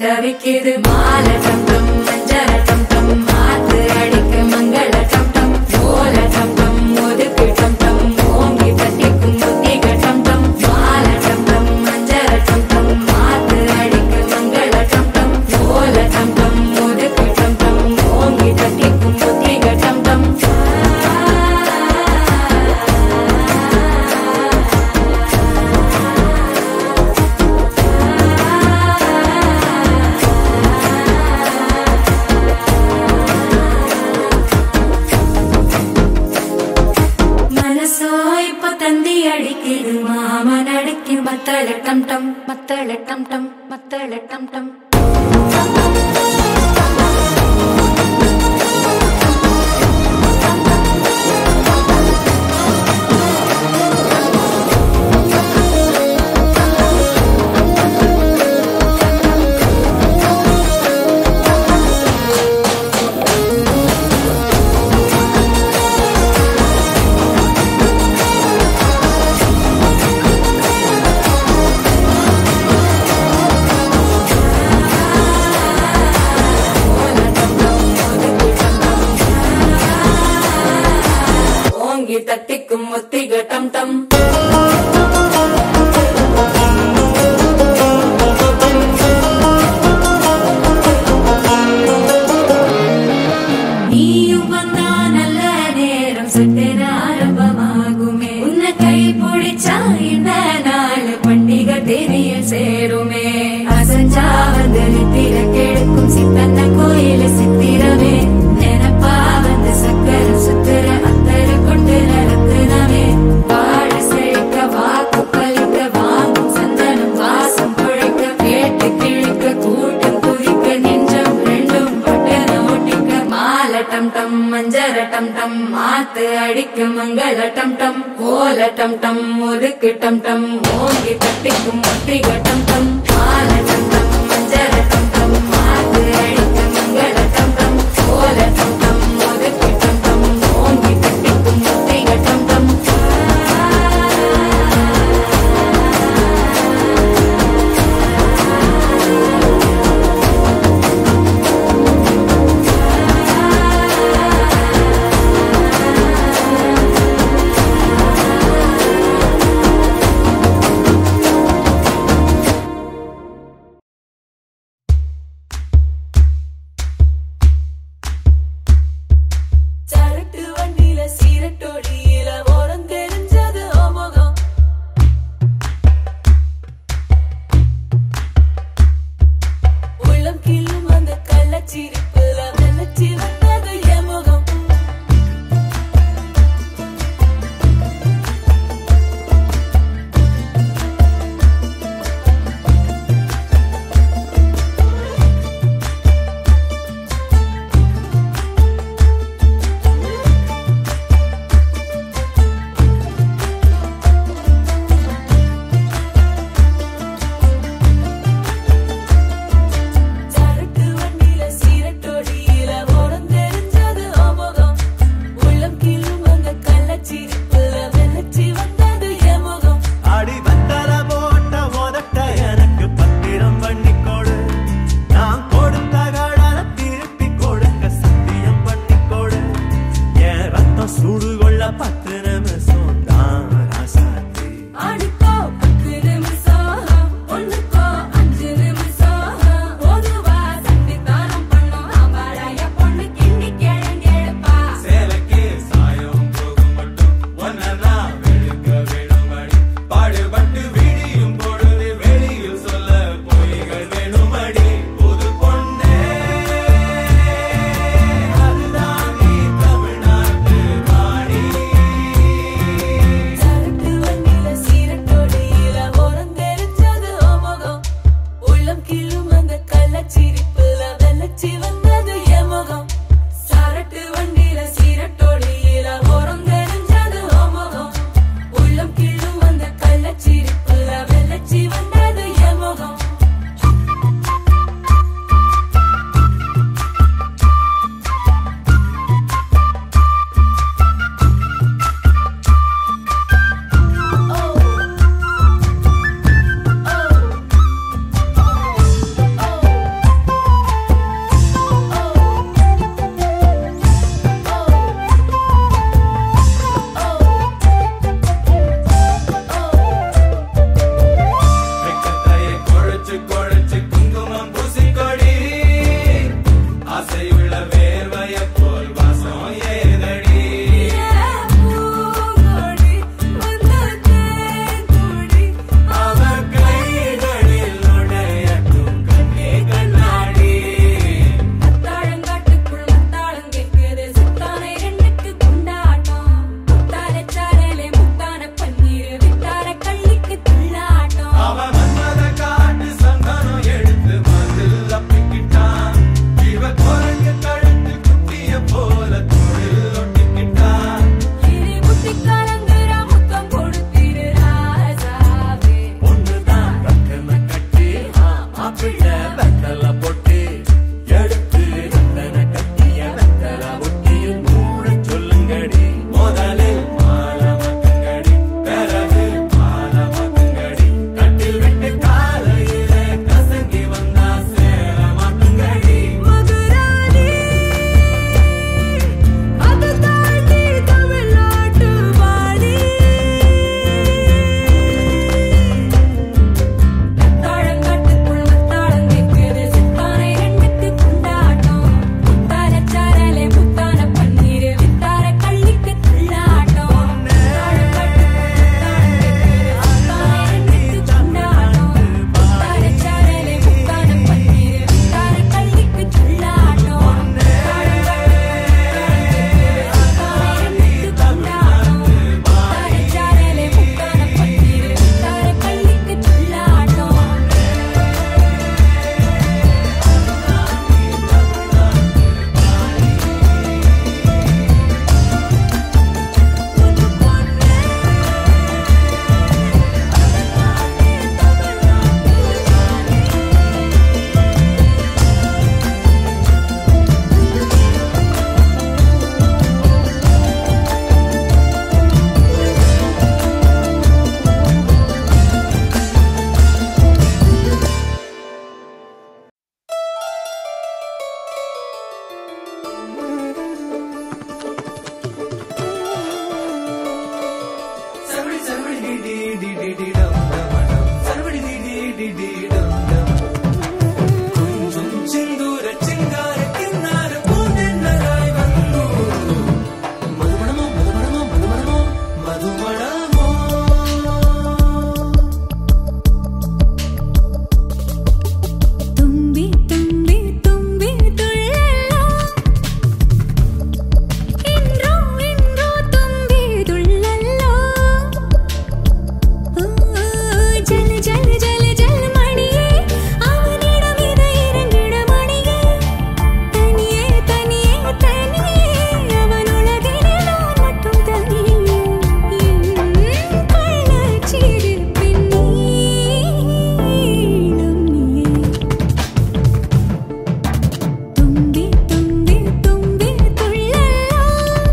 தவிக்குது மால டம் டம் மஞ்சள டம் டம் மாத்து அடிக்க மங்கள டம் டம் ஓல டம் டம் ஒதுக்கு டம் டம் ஓங்கி தட்டிக்கும் புத்திக டம் டம் மால டம் டம் மஞ்சள டம் டம் மாத்து அடிக்க மங்கள டம் டம் ஓல டம் டம் ஒதுக்கு டம் டம் ஓங்கி தட்டிக்கும் புத்திக டம் டம் மனசோ இப்ப தந்தி அடிக்குது மாமன் அடிக்கு மத்தள டம் டம் மத்தள டம் டம் மத்தள டம் டம் ஓங்கி தட்டிக்கும் ஒத்திக டம் டம் நீயும் வந்தா நல்ல நேரம் சட்டென ஆரம்பமாகுமே உன்னை கை பிடிச்சா இந்த நாள் பண்டிகை தெரிய சேருமே அசஞ்சா வந்து நித்திர கெடுக்கும் சித்தன்ன கோயில சித்திரமே நினப்பா வந்து சக்கர சுத்துற அத்தர கொண்டு நடத்துனவே வாழ செழிக்க வாக்கு பலிக்க வாங்கும் சந்தனம் வாசம் குழைக்க கேட்டு கிழிக்க கூட்டம் குதிக்க நெஞ்சம் ரெண்டும் பட்டன ஒட்டிக்க மால டம் டம் மஞ்சர டம் டம் மாத்து அடிக்க மங்கள டம் டம் ஓல டம் டம் ஒதுக்கு டம் டம் ஓங்கி தட்டிக்கும் ஒத்திக டம் டம் மால டம் டம் மஞ்சர டம் டம் மாத்து அடிக்க மங்கள டம் டம் ஓல டம் டம் ஒதுக்கு டம் டம் ஓங்கி தட்டிக்கும் ஒத்திக டம் டம் டிடிடம் டமடம் சரவடி டிடி டிடிடம் டம் கொஞ்சம் சிந்தூர சிங்கார கின்னார பூந்தென்னராய் வந்தோ மதுமணமோ மதுமணமோ மதுமணமோ மதுமணமோ തുമ്പി തുമ്പി തുമ്പി തുള്ളല്ലോ ഇൻറോ ഇൻറോ തുമ്പി തുള്ളല്ലോ ജല ജല ജല ജല മണിയേ അവനിടം ഇത് ഇരണ്ടിട മണിയേ തനിയേ തനിയേ തനിയേ അവനുളകിലെ ഞാൻ மட்டும் തനിയേ എൻ കള്ളച്ചിരിപ്പിൻ നീളം നീയേ തുമ്പി തുമ്പി തുമ്പി തുള്ളല്ലോ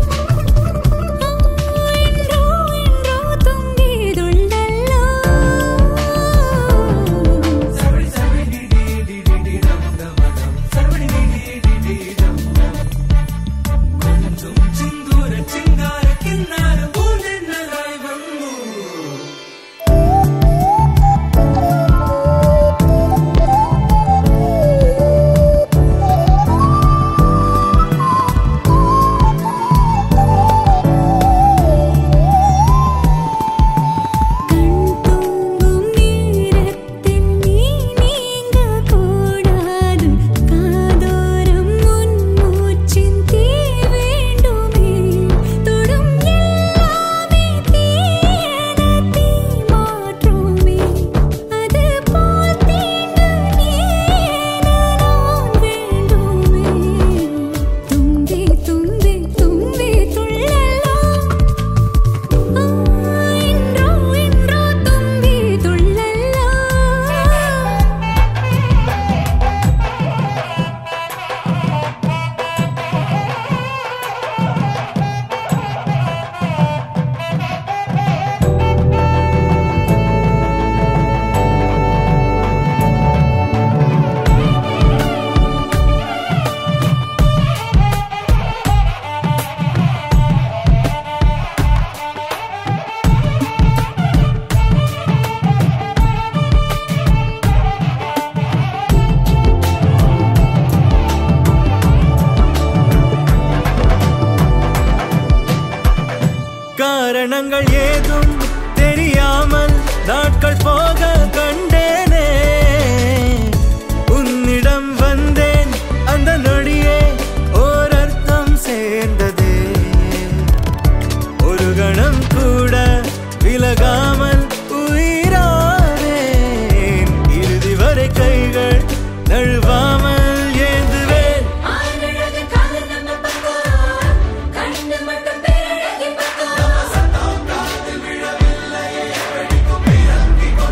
ഇൻറോ ഇൻറോ തുമ്പി തുള്ളല്ലോ சரவடி சரவடி டிடி டிடிடம் டமடம் சரவடி டிடி டிடிடம் கொஞ்சம் சிந்தூர சிங்கார கின்னார பூந்தென்னராய் வந்தோ கண் தூங்கும் நேரத்தில் நீ நீங்க கூடாது காதோரம் உன் மூச்சின் தீ வேண்டுமே தொடும் எல்லாமே தீயன தீ மாற்றுமே அது போல் தீண்டு நீ நான் வேண்டுமே தும்பி தும்பி தும்பி துள்ளலோ ഇൻറോ ഇൻറോ തുമ്പി തുള്ളല്ലോ காரணங்கள் ஏதும் தெரியாமல் நாட்கள் போக கண்டேனே உன்னிடம் வந்தேன் அந்த நொடியே ஓர் அர்த்தம் சேர்ந்ததே ஒரு கணம் கூட விலகாமல் உயிரானேன் இறுதி வரை கைகள் நழுவாமல் ஏந்துவேன் ஆனழகு காதல் நம்ம பக்கம் கண்ணு மட்டும் பேரழகி பக்கம்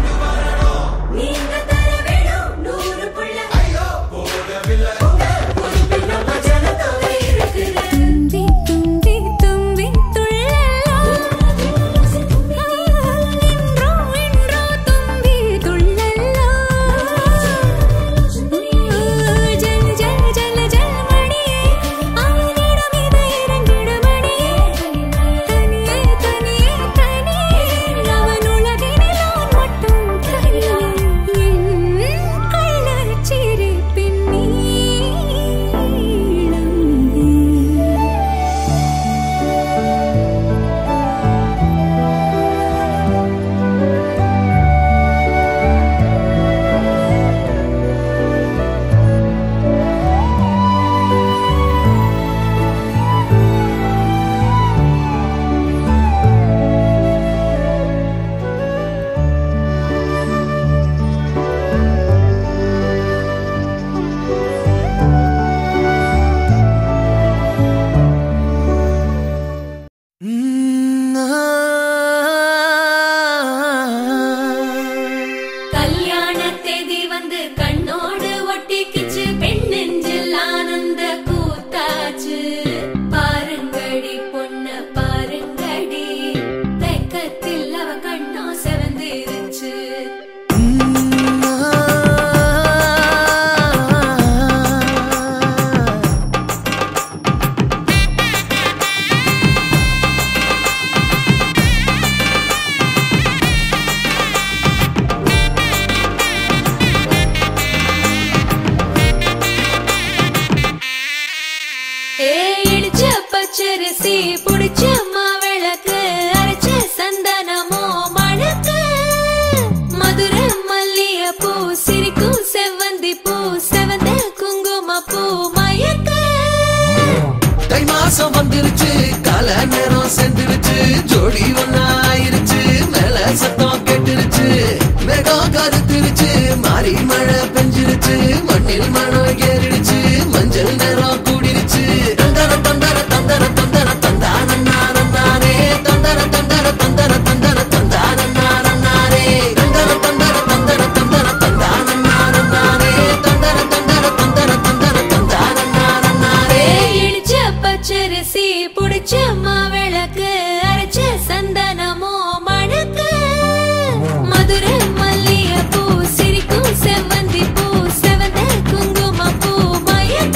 மாசம் வந்துருச்சு கால நேரம் சென்றுருச்சு ஜோடி ஒன்னா ஆயிருச்சு மேல சத்தம் கேட்டுருச்சு மேகம் கருத்துருச்சு மாறி மழை பெஞ்சிருச்சு மண்ணில் மனம் ஏறிடுச்சு மஞ்சள் நேரம் கூடிருச்சு தந்தர தந்தர தந்தர தந்தர தந்தானே தந்தர தந்தர தந்தர தந்தர தந்தானே தந்தர தந்தர தந்தர தந்தர தந்தானே தந்தர தந்தர தந்தர தந்தர தந்தானே இடிச்ச பச்சரிசி புடிச்ச மாவிளக்கு அரைச்ச சந்தனமோ மணக்கு மதுரை மல்லிய பூ சிரிக்கும் செவ்வந்தி பூ செவந்த குங்கும பூ மயக்க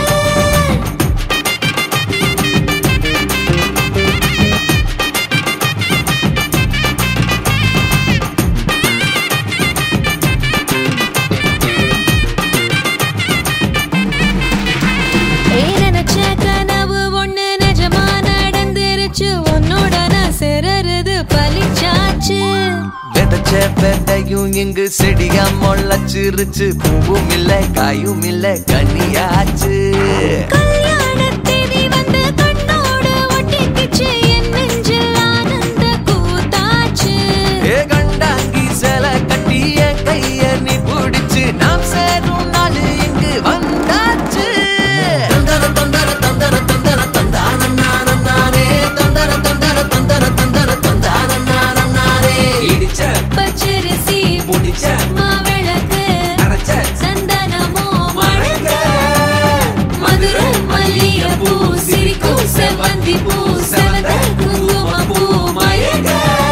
ஏ நினைச்ச கனவு ஒண்ணு நிஜமா நடந்துருச்சு உன்னோட நான் சிறருது பலிச்சாச்சு விதைச்ச விதையும் இங்கு செடியா முளைச்சிருச்சு பூவும் இல்ல காயும் இல்ல கனியாச்சு கல்யாண தேதி வந்து கண்ணோடு ஒட்டிக்கிச்சு என் நெஞ்சில் ஆனந்த கூத்தாச்சு ஏ கண்டாங்கி சில கட்டி என் கைய நீ பிடிச்சு நாம் சேரும் நாள் இங்கு வந்தாச்சு தந்தர தந்தர தந்தர தந்தர தந்தானே தந்தர தந்தர தந்தர தந்தர தந்தானே இடிச்ச பச்சரிசி முடிச்ச மாவிளக்கு அரைச்ச சந்தனமோ மணக்க மதுரை மல்லிய பூ சிரிக்கும் செவ்வந்தி பூ செவந்த குங்கும பூ மயக்க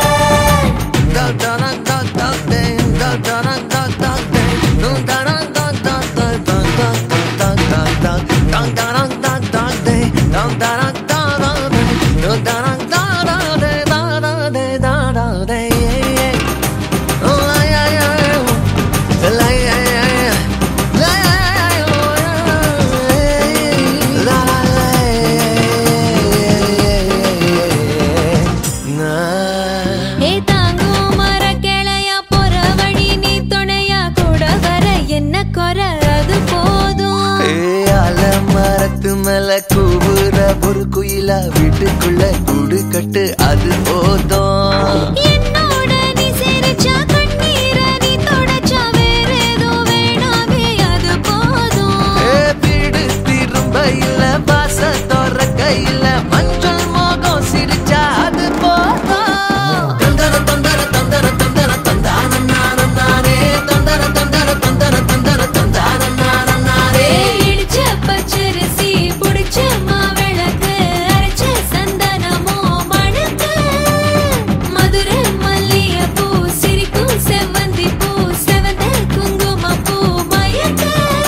ஏ தாங்கும் மர கிளையா போற வழி நீ துணையா கூட வர என்ன குறை அது போதும் மரத்து மேல கூவுற ஒரு குயிலா வீட்டுக்குள்ள கூடு கட்டு அது போதும் என்னோட நீ சிரிச்சா கண்ணீர நீ தொடச்சா வேற ஏதோ வேணாமே அது போதும் ஏ வீடு திரும்ப இல்ல பாச தோற கையில மஞ்சள் மோகம் சிரிச்சா அது போதும் தந்தர தந்தர தந்தர தந்தர தந்தானே தந்தர தந்தர தந்தர தந்தர தந்தானே இடிச்ச பச்சரிசி புடிச்ச மாவிளக்கு அரைச்ச சந்தனமோ மணக்க மதுரை மல்லிய பூ சிரிக்கும் செவ்வந்தி பூ செவந்த குங்கும பூ மயக்க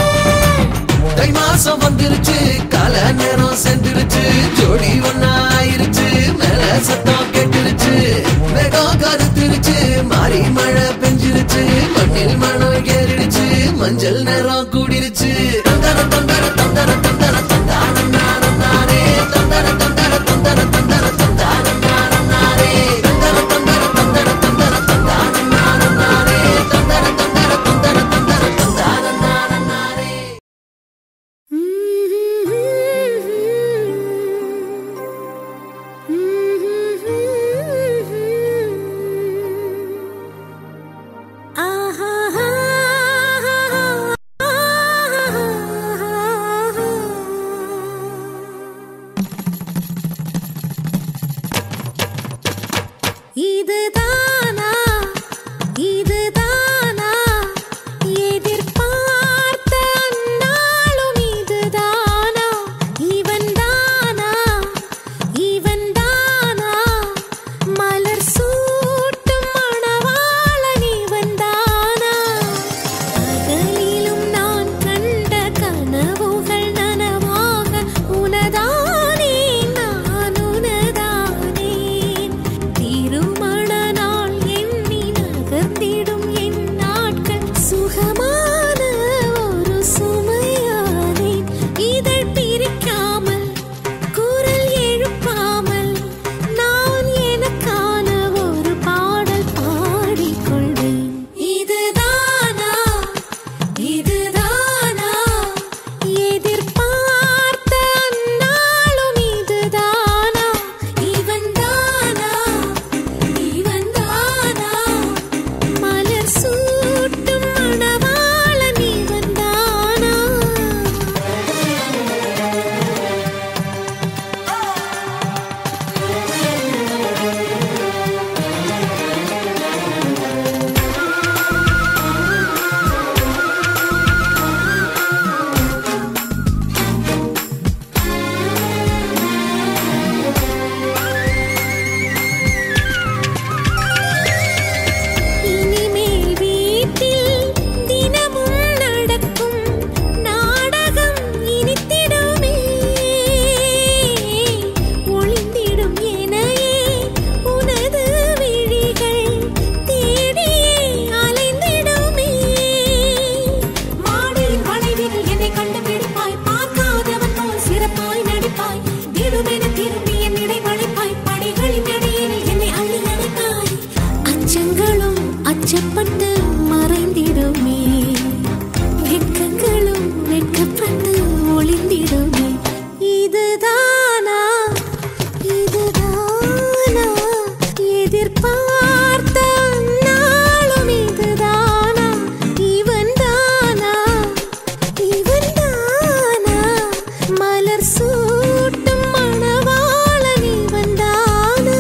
தை மாசம் வந்துருச்சு கால நேரம் சென்றுருச்சு ஜோடி ஒன்னா ஆயிருச்சு மேல சத்தம் கேட்டுருச்சு மேகம் கருத்துருச்சு மாறி மழை பெஞ்சிருச்சு மண்ணில் மனம் ஏறிடுச்சு மஞ்சள் நேரம் கூடிருச்சு தந்தர தந்தர தந்தர தந்தர தந்தானே தந்தர தந்தர தந்தர தந்தர தந்தானே தந்தர தந்தர தந்தர தந்தர தந்தானே தந்தர தந்தர தந்தர தந்தர தந்தானே ஆஹா வெட்கப்பட்டு மறைந்திடுமே வெட்கங்களும் வெட்கப்பட்டு ஒளிந்திடுமே இதுதானா இதுதானா எதிர்பார்த்த நாளும் இதுதானா இவன் தானா இவன் தானா மலர் சூட்டும் மணவாளன் இவன் தானா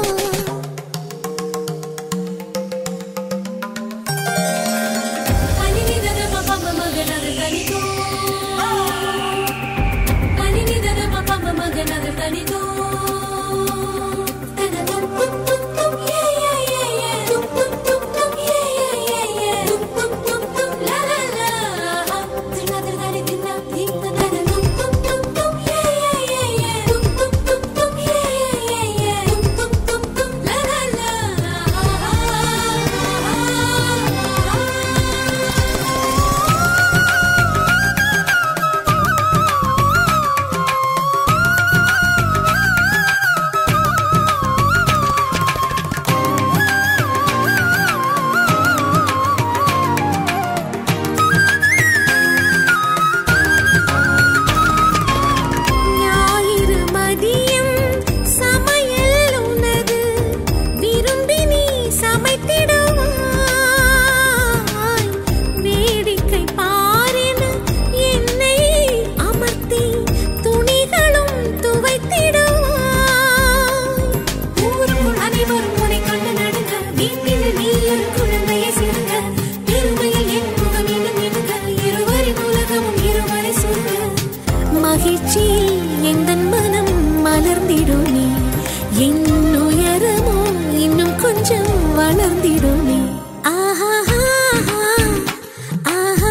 ஞாயிறு மதியம் சமையல் உனது விரும்பி நீ சமைத்திடுவாய் வேடிக்கை பாரின என்னை அமர்த்தி துணிகளும் துவைத்திடுவாய் ஊருக்குள் அனைவரும் உன்னை கண்டு நடுங்க வீட்டில் நீ ஒரு குழந்தையை சிறுங்க பெருமையில் என் முகம் இன்னும் இருங்க இருவரின் உலகமும் இருவரை சொல்க மகிழ்ச்சியில் எந்த மனம் மலர்ந்திடுமே என் உயரமோ இன்னும் கொஞ்சம் வளர்ந்திடுமே ஆஹா ஆஹா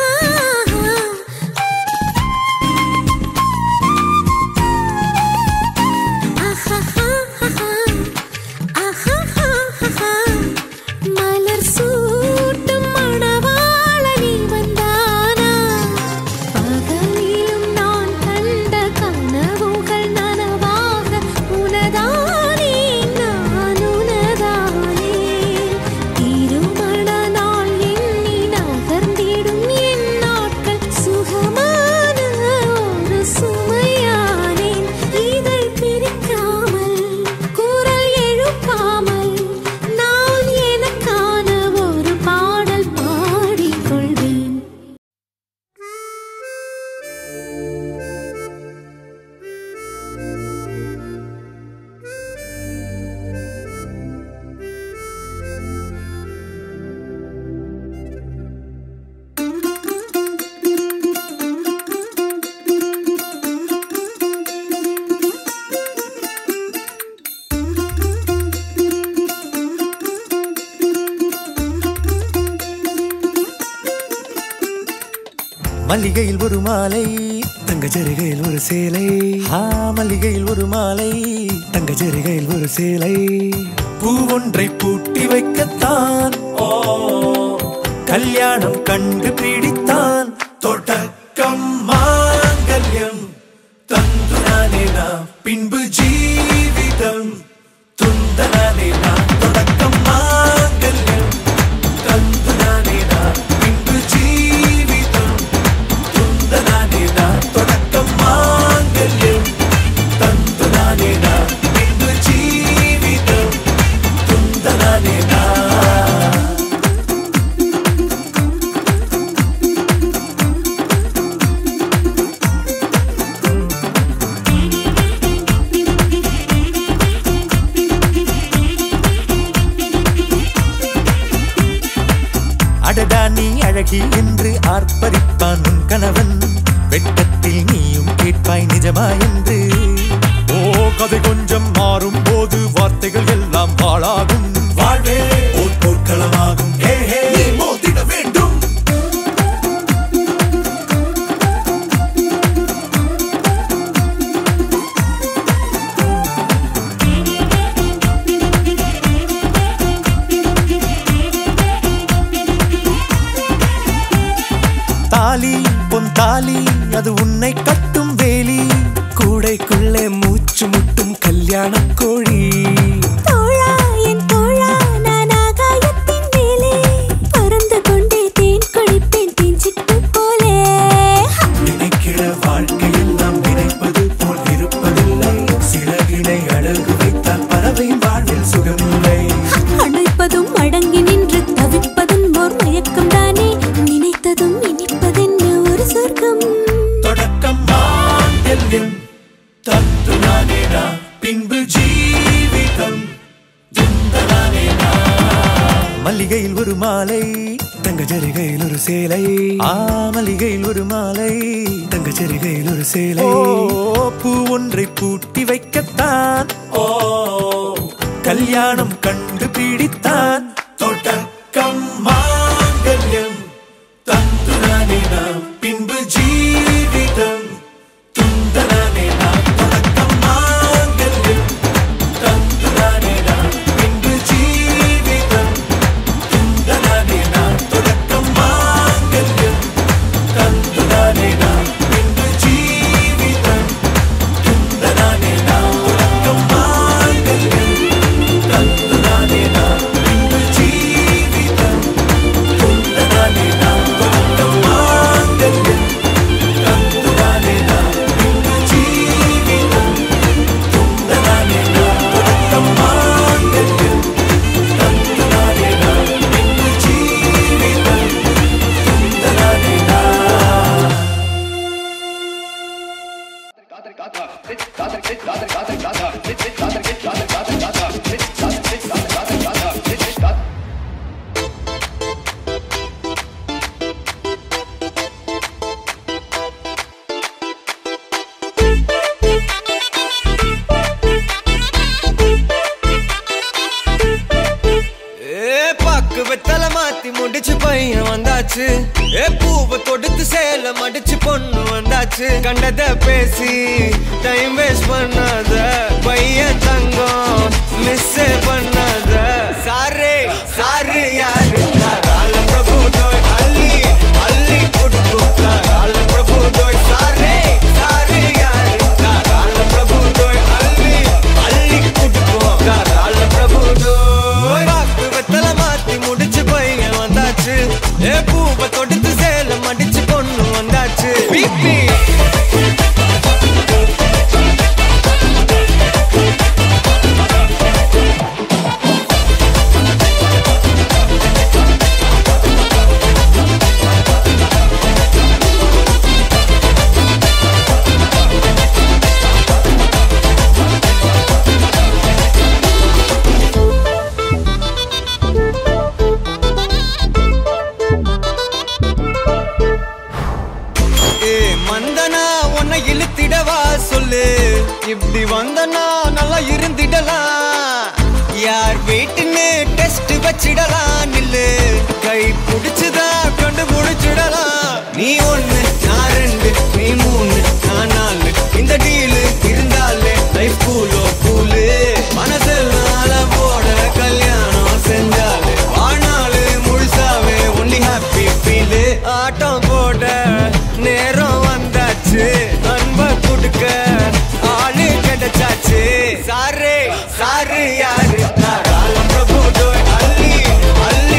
மலர் சூட்டும் மணவாளனி வந்தானா பகலிலும் நான் கண்ட கனவுகள் நனவாக உனதானே நான் உனதானே திருமண நாள் எண்ணி நகர்ந்திடும் என் நாட்கள் சுகமான ஒரு சுமையானேன் இதை பிரிக்காமல் குரல் எழுப்பாமல் நான் எனக்கான ஒரு பாடல் பாடிக்கொள்வேன் மல்லிகையில் ஒரு மாலை தங்க ஜரிகையில் ஒரு சேலை ஆ மல்லிகையில் ஒரு மாலை தங்க ஜரிகையில் ஒரு சேலை பூ ஒன்றை பூட்டி வைக்கத்தான் ஓ கல்யாணம் கண்டு பிடித்தான் தொடக்கம் மாங்கல்யம் தந்து நானே நாம் பின்பு ஜீவிதம் துந்தனானே நான் தொடக்கம் மாங்கல்யம் தந்து நானே நான் பின்பு ஜீவிதம் துந்தனானே நான் தொடக்கம் மாங்கல்யம் தந்து நானே நான் பின்பு ஜீவிதம் துந்தனானே நான் அடடா நீ அழகி என்று ஆர்ப்பரிப்பான் உன் கணவன் வெட்கத்தில் நீயும் கேட்பாய் நிஜமா என்று ஓ கதை கொஞ்சம் மாறும் போது வார்த்தைகள் எல்லாம் பாழாகும் வாழ்வே ஓர் போர்க்களமாகும் ஹே ஹே மோதிட வேண்டும் தாலி பொன் தாலி அது உன்னை கட்டும் வேலி கூடைக்குள்ளே மூச்சு முட்டும் கல்யாண கோழி தோழா என் தோழா நான் ஆகாயத்தின் மேலே மயக்கம் தானே நினைத்ததும் இனிப்பதென்ன ஒரு சொர்க்கம் தொடக்கம் மாங்கல்யம் தத்து நானேனா பின்பு ஜீவிதம் துந்தனானேனா மல்லிகையில் ஒரு மாலை தங்க ஜரிகையில் ஒரு சேலை ஆ மல்லிகையில் ஒரு மாலை தங்க ஜரிகையில் ஒரு சேலை ஓ பூ ஒன்றை பூட்டி வைக்கத்தான் ஓ கல்யாணம் கண்டு பிடித்தான் தொடக்கம் மாங்கல்யம் தந்துரானே நாம் பின்பு ஜீவிதம் துந்தனானே நாம் தொடக்கம் மாங்கல்யம் தந்துரானே நாம் பின்பு ஜீவிதம் துந்தனானே நாம் தொடக்கம் மாங்கல்யம் தந்துரானே நாம் பின்பு ஜீவிதம் துந்தனானே நாம் தொடக்கம் மாங்கல்யம் தந்துரானே நாம் பின்பு ஜீவிதம் துந்தனானே நாம் தொடக்கம் மாங்கல்யம் தந்துரானே நாம் பின்பு ஜீவிதம் துந்தனானே நாம் தொடக்கம் மாங்கல்யம் தந்துரானே நாம் பின்பு ஜீவிதம் துந்தனானே நாம் ஏ பாக்கு வெத்தல மாத்தி முடிச்சு பையன் வந்தாச்சு ஏ பூவை தொடுத்து சேல மடிச்சு பொண்ணு வந்தாச்சு கண்டத பேசி டைம் வேஸ்ட் பண்ணாத பையன் தங்கம் மிஸ் பண்ணாத சாரே சாரு யாரு கால பிரபு டோய் அள்ளி அள்ளி குடுக்கு கால பிரபு டோய் சாரே சாரு யாரு கால பிரபு டோய் அள்ளி அள்ளி குடுக்கு கால பிரபு டோய் வாக்கு வெத்தல மாத்தி முடிச்சு பையன் வந்தாச்சு ஏ பூவை தொடுத்து சேல மடிச்சு பொண்ணு வந்தாச்சு பிபி ஏ மந்தனா உன்னை இழுத்திடவா சொல்லு இப்படி வந்தனா நல்லா இருந்திடலாம் யார் வீட்டுன்னு டெஸ்ட் வச்சிடலாம் நில்லு கை பிடிச்சுதா கண்டு முடிச்சிடலாம் நீ ஒண்ணு நான் ரெண்டு நீ மூணு நான் நாலு இந்த டீலு இருந்தாலே லைஃப் கூலோ கூலு மனசெல்லாம் போட கல்யாணம் செஞ்சாலே வாழ்நாள் முழுசாவே ஒன்லி ஹாப்பி ஃபீலு ஆட்டம் போட நேரம் வந்தாச்சு அன்ப கொடுக்க ஆளு கிடைச்சாச்சு சாரு சாரு யாரு காலம் பிரபு டோய் அள்ளி அள்ளி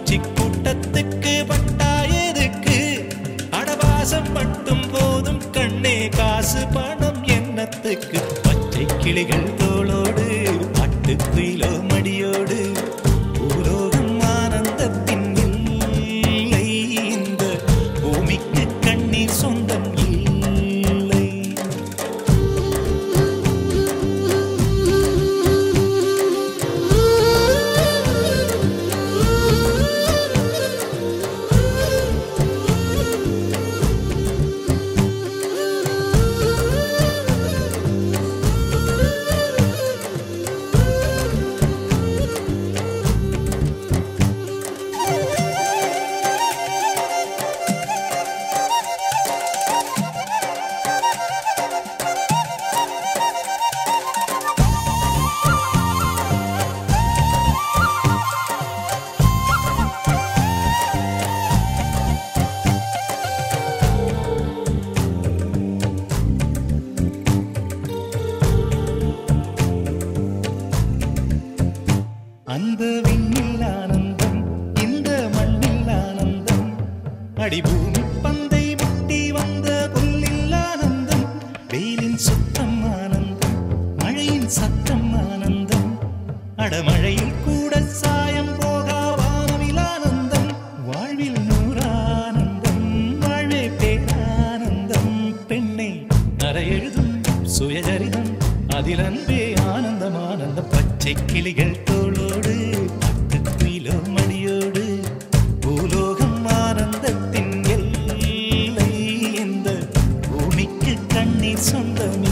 பூச்சி கூட்டத்துக்கு பட்டாயதுக்கு அடவாசம் மட்டும் போதும் கண்ணே காசு பணம் எண்ணத்துக்கு பச்சை கிளிகள் தோளோடு பட்டுக்குயிலோ மடியோடு பூலோகம் ஆனந்தத்தின் இல்லை இந்த பூமிக்கு கண்ணீர் சொந்தம் இல்லை அந்த விண்ணில் ஆனந்தம் இந்த மண்ணில் ஆனந்தம் அடிபூமி பந்தை முட்டி வந்த புல்லில் ஆனந்தம் வெயிலின் சுத்தம் ஆனந்தம் மழையின் சத்தம் ஆனந்தம் அடமழையில் கூட சாயம் போகா வானவில் ஆனந்தம் வாழ்வில் நூறானந்தம் வாழ்வே பேரானந்தம் பெண்ணை நரையெழுதும் சுயசரிதம் அதில் அன்பே ஆனந்தம் ஆனந்தம் பச்சை கிளிகள் தோளோடு பட்டுக்குயிலோ மடியோடு பூலோகம் ஆனந்தத்தின் எல்லை இந்த பூமிக்கு கண்ணீர் சொந்தமில்லை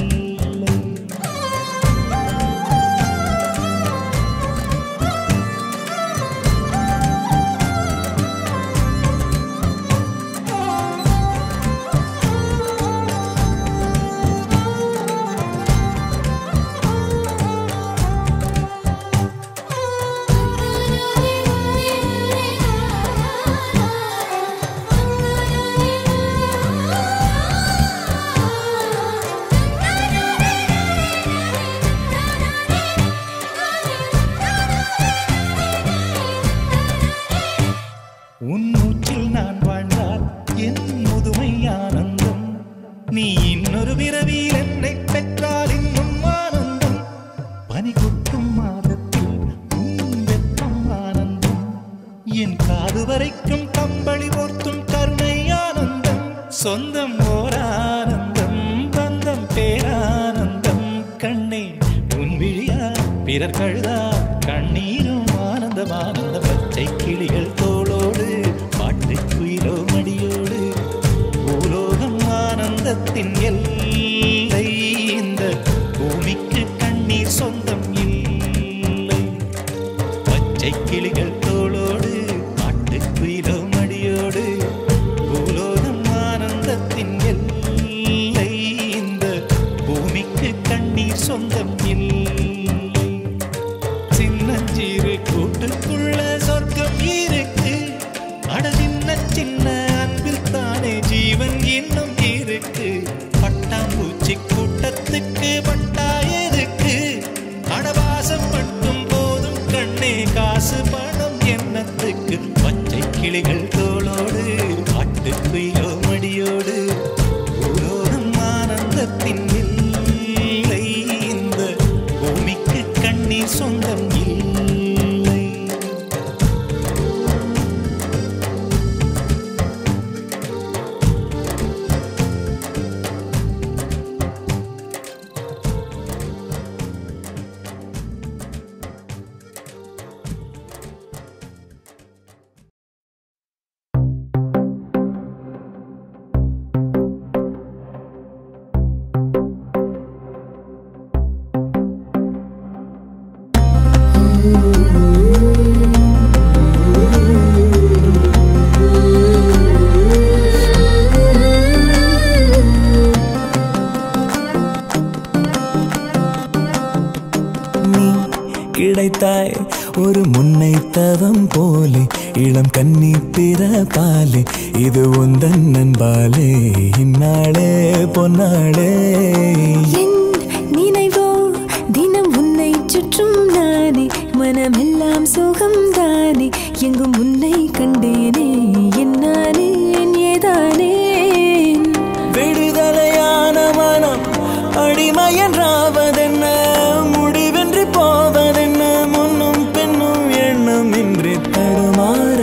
உன் மூச்சில் நான் வாழ்ந்தால் என் முதுமை ஆனந்தம் நீ இன்னொரு பிறவியில் என்னை பெற்றால் இன்னும் ஆனந்தம் பனி கொட்டும் மாதத்தில் உன் வெப்பம் ஆனந்தம் என் காது வரைக்கும் கம்பளி போர்த்தும் கருணை ஆனந்தம் சொந்தம் ஓர் ஆனந்தம் பந்தம் பேரானந்தம் கண்ணே உன் விழியா பிறர் கழுதா கண்ணீரும் ஆனந்தம் ஆனந்த பச்சை கிளிகள் தோளோடு பாட்டு குயிலோ மடியோடு பூலோகம் ஆனந்தத்தின் எல்லை இந்த பூமிக்கு கண்ணீர் சொந்தம் இல்லை பச்சை கிளிகள் தோளோடு பாட்டு குயிலோ மடியோடு பூலோகம் ஆனந்தத்தின் எல்லை இந்த பூமிக்கு கண்ணீர் சொந்தம் இல்லை சின்னஞ்சிறு கூட்டுக்குள்ள சொர்க்கம் இருக்கு அட சின்ன சின்ன அன்பில் தானே ஜீவன் இன்னும் இருக்கு பட்டாம்பூச்சி கூட்டத்துக்கு பட்டாயதுக்கு அடவாசம் மட்டும் போதும் கண்ணே காசு பணம் எண்ணத்துக்கு பச்சை கிளிகள் தோளோடு பாட்டுக்குயிலோ மடியோடு பூலோகம் ஆனந்தத்தின் இல்லை இந்த பூமிக்கு கண்ணீர் சொந்தம் இல்லை நீ கிடைத்தாய் ஒரு முன்னை தவம் போலே இளம் கன்னி பிறப்பாலே இது உந்தன் நண்பாலே இந்நாளே பொன்னாளே என் நினைவோ தினம் உன்னை சுற்றும் நானே மனமெல்லாம் சுகம் தானே எங்கும் உன் கண்டேனே என்னானேன் ஏதானேன் விடுதலையான மனம் அடிமை என்றாவதென்ன முடிவென்று போவதென்ன முன்னும் பின்னும் எண்ணம் இன்றி தடுமாற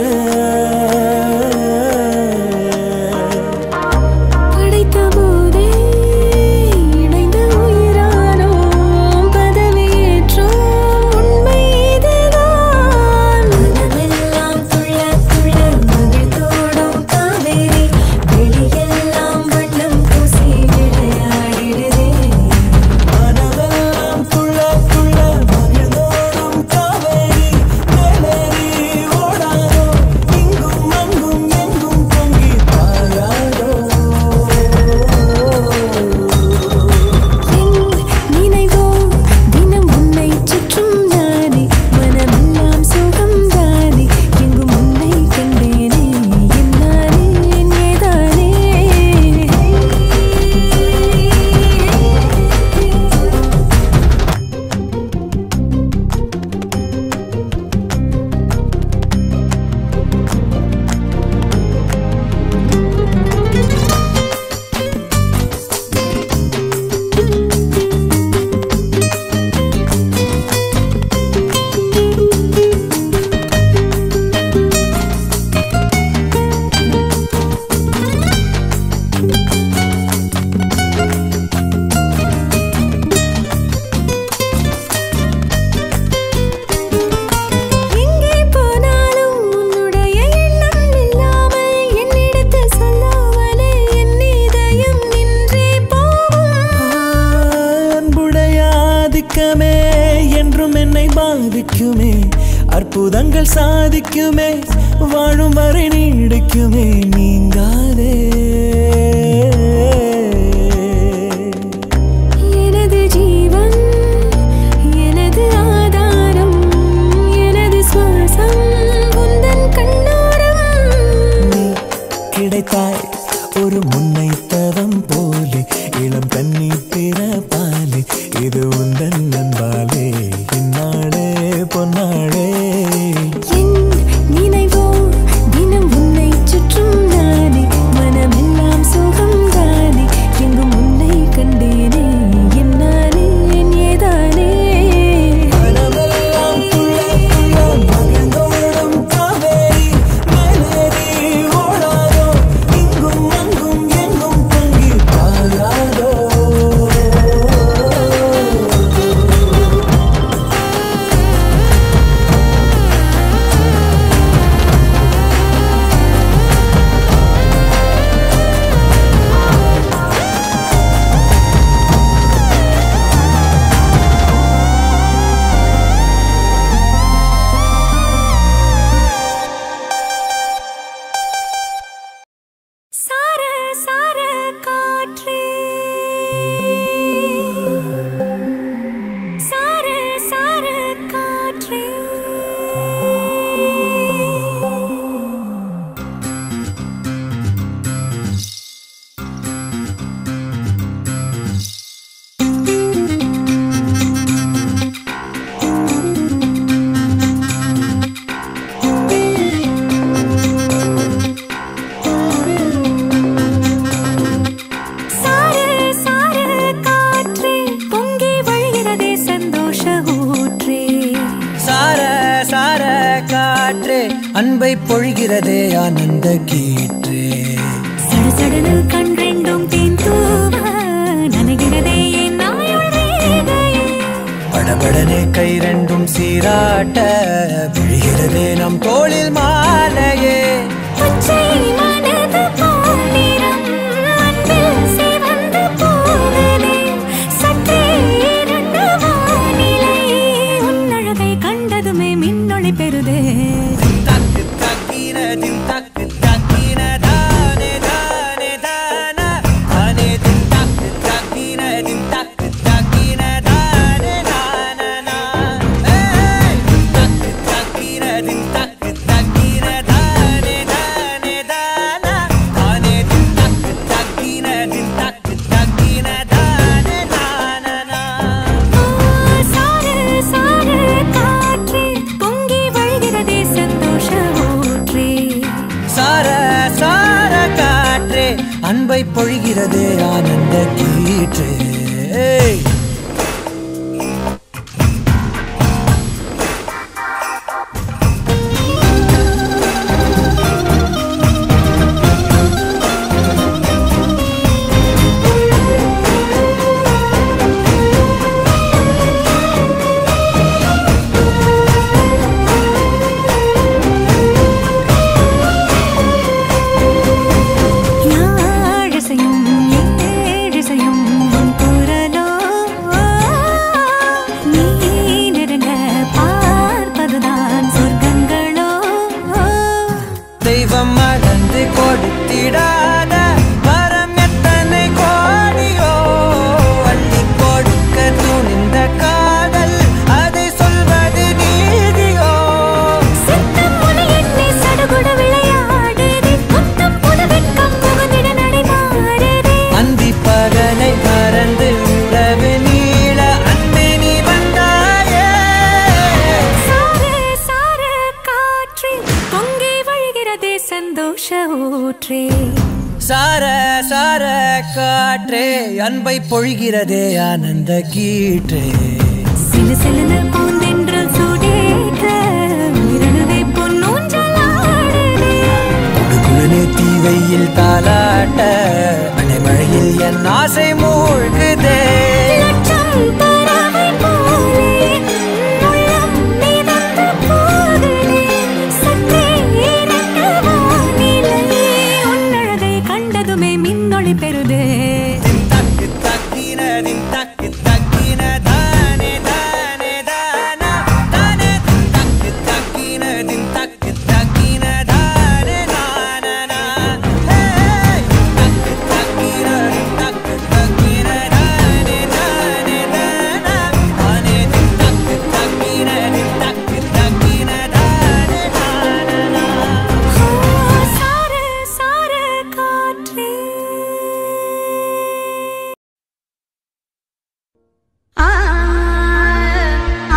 படைத்த போதே இணைந்த உயிரானோம் பதவியேற்றோம் உண்மை இதுதான் மனமெல்லாம் துள்ள துள்ள மகிழ்ந்தோடும் காவேரி வெளியெல்லாம் வண்ணம் பூசி விளையாடிடுதே மனதெல்லாம் துள்ள துள்ள மகிழ்ந்தோடும் காவேரி மேலேறி ஓடாதோ இங்கும் அங்கும் எங்கும் பொங்கி பாயாதோ என் நினைவோ தினம் உன்னை சுற்றும் நானே மனமெல்லாம் சுகம் தானே எங்கும் உன்னை கண்டேனே என்னானேன் ஏதானே எங்கே போனாலும் உன்னுடைய எண்ணம் இல்லாமல் என்னிடத்தில் சொல்லாமலே என் இதயம் நின்றே போகும் அன்புடைய ஆதிக்கமே என்றும் என்னை பாதிக்குமே அற்புதங்கள் சாதிக்குமே வாழும் வரை நீடிக்குமே நீங்காதே எனது ஜீவன் எனது ஆதாரம் எனது சுவாசம் உந்தன் கண்ணோரம் நீ கிடைத்தாய் ஒரு முன்னை தவம் போலே இளம் கன்னி பிறப்பாலே இது உந்தன் நண்பாலே இந்நாளே பொன்னாளே என் நினைவோ தினம் உன்னை சுற்றும் நானே மனமெல்லாம் சுகம் தானே எங்கும் உன்னை கண்டேனே என்னானேன் ஏதானே மனமெல்லாம் துள்ள துள்ள மகிழ்ந்தோடும் காவேரி மேலேறி ஓடாதோ இங்கும் அங்கும் எங்கும் பொங்கி பாயாதோ சார சார காற்றே சார சார காற்றே சார சார காற்றே பொங்கி வழிகிறதே சந்தோஷ ஊற்றே சார சார காற்றே அன்பை பொழிகிறதே ஆனந்த கீற்றே சடசடனு கண் ரெண்டும் தேன் தூவ நனைகிறதே என் நாயுள் ரேகையே படபடனே கை ரெண்டும் சீராட்ட விழுகிறதே நம் தோளில் மாலையே பச்சை மனது பாண்டிரம் அன்பில் சிவந்து போகுதே சற்றே இரண்டு வானிலை உன்னழகை கண்டதுமே மின்னொளி பெறுதே தக்கு தக்கின தின் தக்கு தக்கின தானே தானே தானா தானே தின் தக்கு தக்கின தின் தக்கு தக்கின தானே தானா ஏய் தின் தக்கு தக்கின தின் தக்கு தக்கின தானே தானே தானா அன்பை பொழிகிறதே ஆனந்த கீற்று ஏய் யாழிசையும் ஏழிசையும் உன் குரலோ நீ நெருங்க பார்ப்பதுதான் சொர்க்கங்களோ தெய்வம் அளந்து கொடுத்திடாத வரம் எத்தனை கோடியோ அள்ளி கொடுக்க துணிந்த காதல் அதை சொல்வது நீதியோ சித்தம் முனை எண்ணி சடுகுடு விளையாடுதே முத்தம் புது வெட்கம் புகுந்திட நடைமாறுதே அந்தி பகலை மறந்து உறவு நீள அன்பே நீ வந்தாயே சாரே சாரே காற்றே பொங்கி வழிகிறதே சந்தோஷ ஊற்றே சார சார காற்றே அன்பை பொழிகிறதே ஆனந்த கீற்றே சிலு சிலுன்னு பூந்தென்றல் சூடேற்ற உயிரணுவே பொன்னூஞ்சலாடுதே குழுகுழுனே தீ வெயில் தாலாட்ட அடைமழையில் என் ஆசை மூழ்குதே லட்சம் பறவை போலே உள்ளம் மிதந்து போகுதே. சற்றே இறங்க வானிலை உன்னழகை கண்டதுமே மின்னொளி பெறுதே தக்கு தக்கின தின் தக்கு தக்கின தானே தானே தானா தானே தக்கு தக்கின தின் தக்கு தக்கின தானே நானா ஹே தக்கு தக்கின தின் தக்கு தக்கின தானே தானே தானா தானே தின் தக்கு தக்கின தின் தக்கு தக்கின தானே நானா ஓ சாரே சாரே காற்றே ஆ ஆ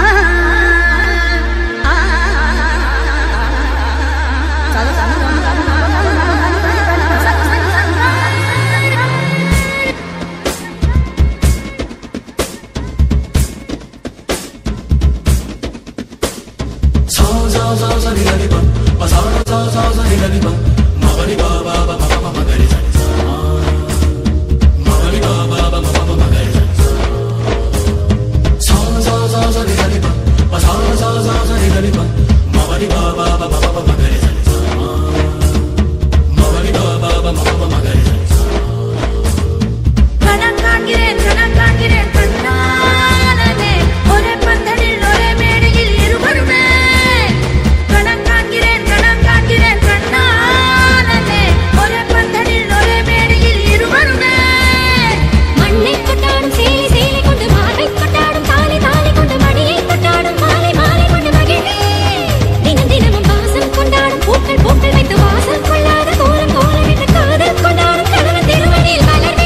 கணம் காண்கிறேன் கணம் காண்கிறேன் கண்ணாலனே ஒரே பந்தலில் ஒரே மேடையில் இருவருமே கணம் காண்கிறேன் கணம் காண்கிறேன் கண்ணாலனே ஒரே பந்தலில் ஒரே மேடையில் இருவருமே மண்ணை கொண்டாடும் சேலை சேலை கொண்டு மாலை கொண்டாடும் தாலி தாலி கொண்டு மணியை கொண்டாடும் மாலை மாலை கொண்டு மகிழே தினம் தினமும் வாசம் கொண்டாடும் பூக்கள் பூக்கள் வைத்து வாசம் கொள்ளாத கோலம் கோலம் விட்டு காதல் கொண்டாடும் கணவன் திருமணியில் மலர்வே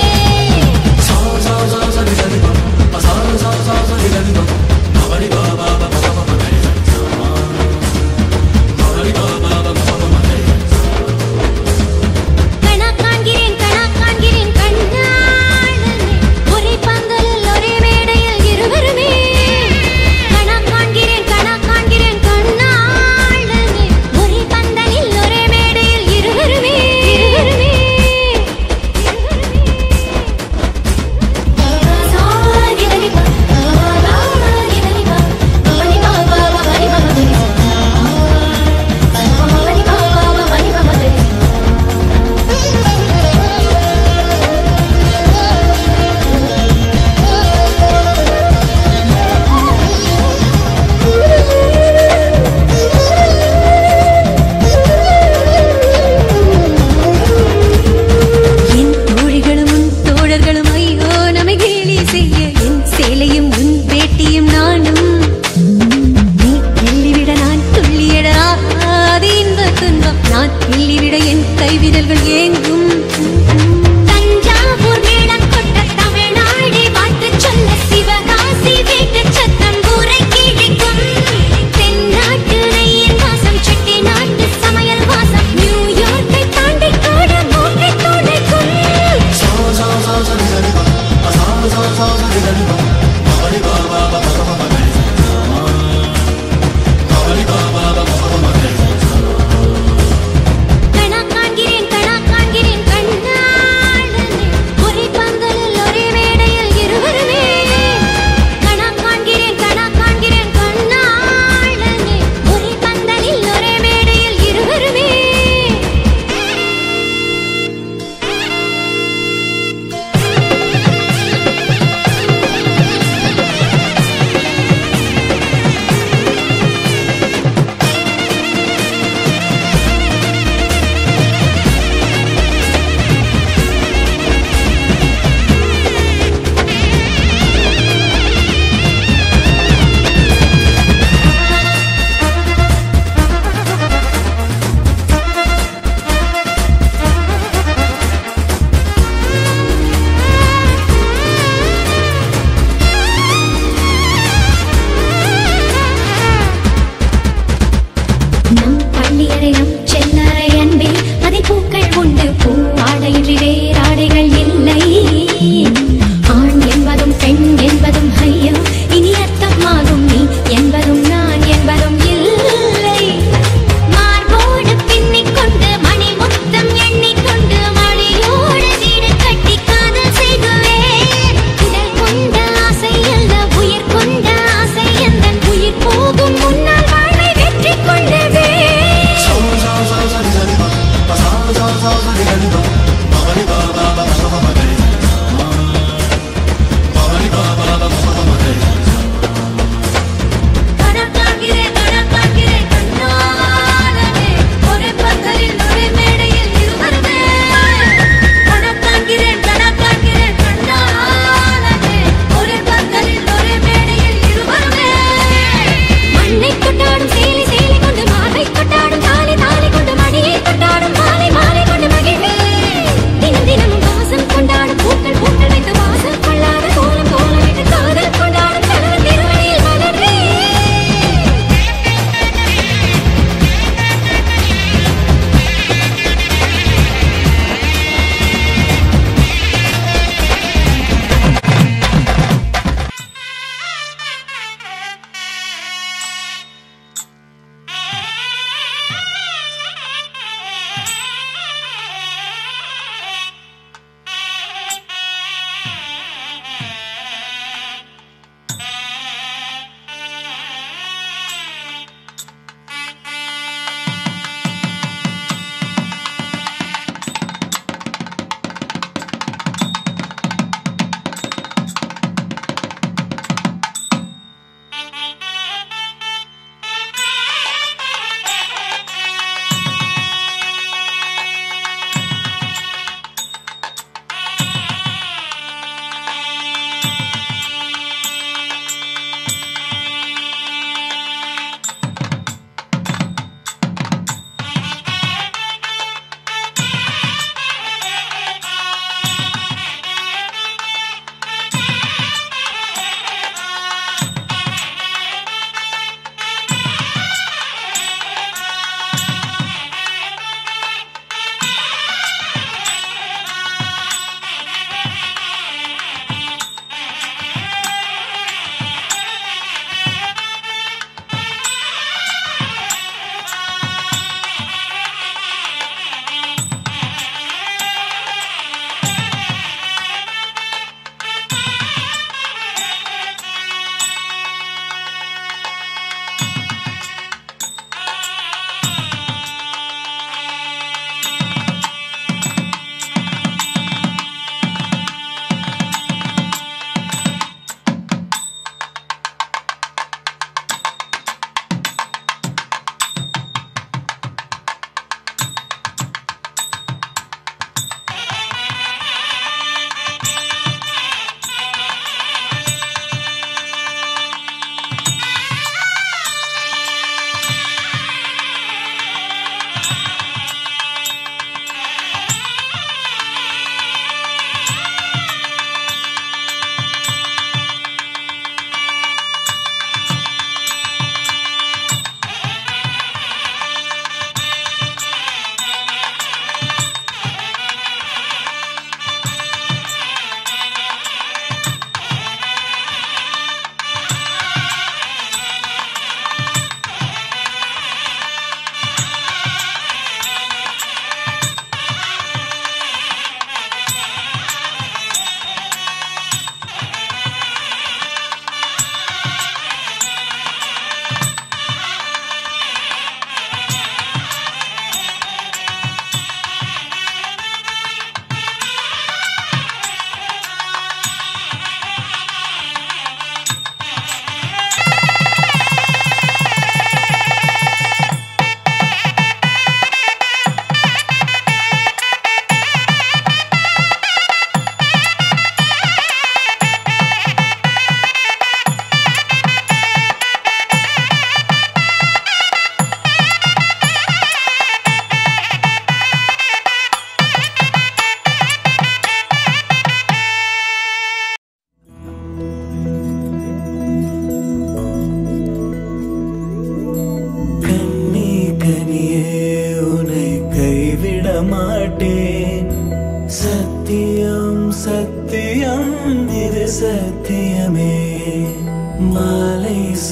கணா காண்கிறேன் கணா காண்கிறேன் கண்ணாளனே ஒரே பந்தலில் ஒரே மேடையில் இருவருமே கணா காண்கிறேன் கணா காண்கிறேன் கண்ணாளனே ஒரே பந்தலில் ஒரே மேடையில் இருவருமே இருவருமே சாகிதரிபா சாகிதரிபா மணிபா பாபா மணிபா மணிபா பாபா மணிபா மணிபா என் தோழிகளும் உன் தோழர்களும் ஐயோ நம்மை கேலி செய்ய என் சேலையும் உன் பேட்டியும் நானும் நீ கிள்ளிவிட நான் துள்ளியடாது இன்ப துன்பம் நான் கிள்ளிவிட என் கைவிரல்கள் ஏங்கும் தஞ்சாவூர் மேளம் கொண்ட தமிழ்நாடு வாழ்த்து சொல்ல சிவகாசி வீட்டு சத்தம் ஊரை கிழிக்கும் தென்னாட்டு நெய்யின் வாசம் செட்டி நாட்டு சமையல் வாசம் நியூயார்க்கை தாண்டி கூட மூட்டை துடைக்கும்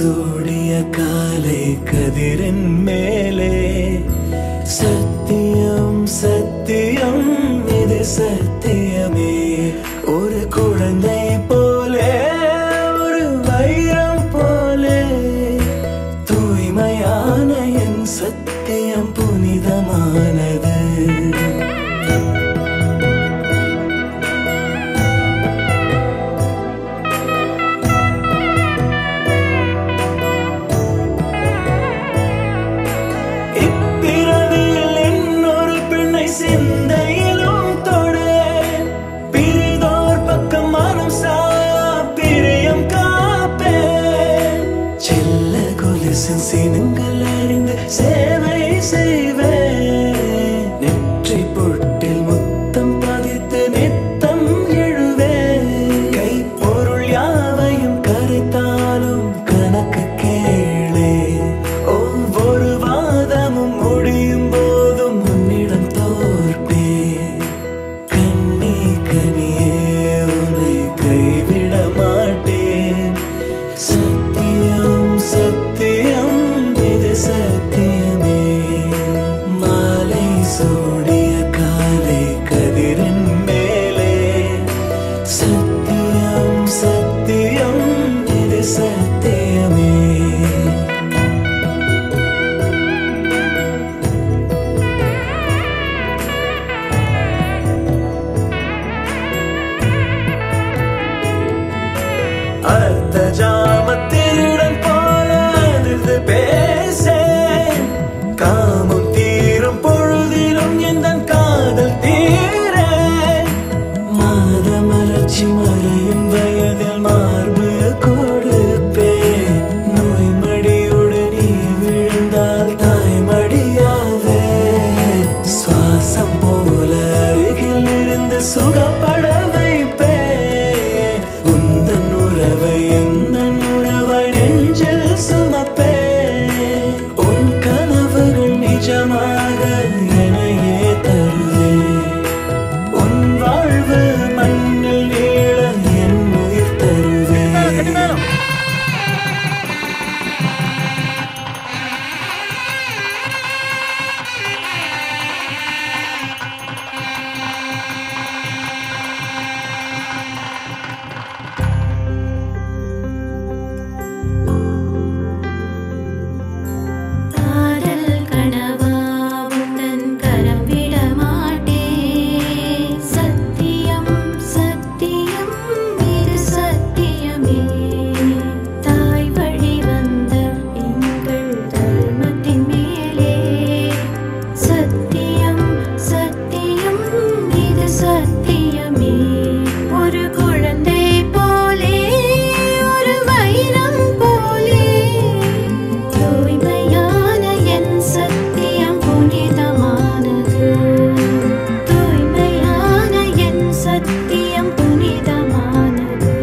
சூடிய காலை கதிரின் மேலே சத்தியம் சத்தியம் இது சத்தியமே ஒரு குழந்தை போலே ஒரு வைரம் போலே தூய்மையான என் சத்தியம் புனிதமானது இப்பிறவியில் இன்னொரு பெண்ணை சிந்தையிலும் தொட பிரிதோர் பக்கம் மனம் சாயா பிரியம் காப்பேன் செல்ல கொலுசின் சினங்கள் அறிந்து சேவை செய்வேன் நெற்றி பொட்டில் முத்தம் பதித்து நித்தம் எழுவேன் கை பொருள் யாவையும் கரைத்தாலும் கணக்கு கேளே ஒவ்வொரு வாதமும் முடியும் போதும் உன்னிடம் தோற்பேன் கண்ணி கனியே உன்னை கைவிட மாட்டேன் சத்தியம் சத்தியம் இது சத்தியமே மாலை சூடிய காலை கதிரின் மேலே சத்தியம் சத்தியம் இது சத்தியமே அர்த்த ஜாமத்திருடன் போல அதிர்ந்து பேசேன் காமம் தீரும் பொழுதிலும் எந்த காதல் தீர மாத மலர்ச்சி மறையும் வயதில் மார்பு கொடுப்பேன் நோய் மடியுடன் நீ விழுந்தால் தாய்மடியாவே சுவாசம் போல அருகில் இருந்து சுகப்பட வைப்பேன் உந்தன் உறவை எந்த உறவை நெஞ்சில் சுமப்பேன் உன் கனவுகள் நிஜமாக என்னையே தருவேன் உன் வாழ்வு மண்ணில் நீள என் உயிர் தருவேன் காதல் கனவா உந்தன் கரம் விட மாட்டேன் சத்தியம் சத்தியம் இது சத்தியமே தாய் வழி வந்த எங்கள் தர்மத்தின் மேலே சத்தியம் சத்தியம் இது சத்தியமே ஒரு குழந்தை போலே ஒரு வைரம் போலே தூய்மையான என் சத்தியம் புனிதமானது தூய்மையான என் சத்தியம் புனிதமானது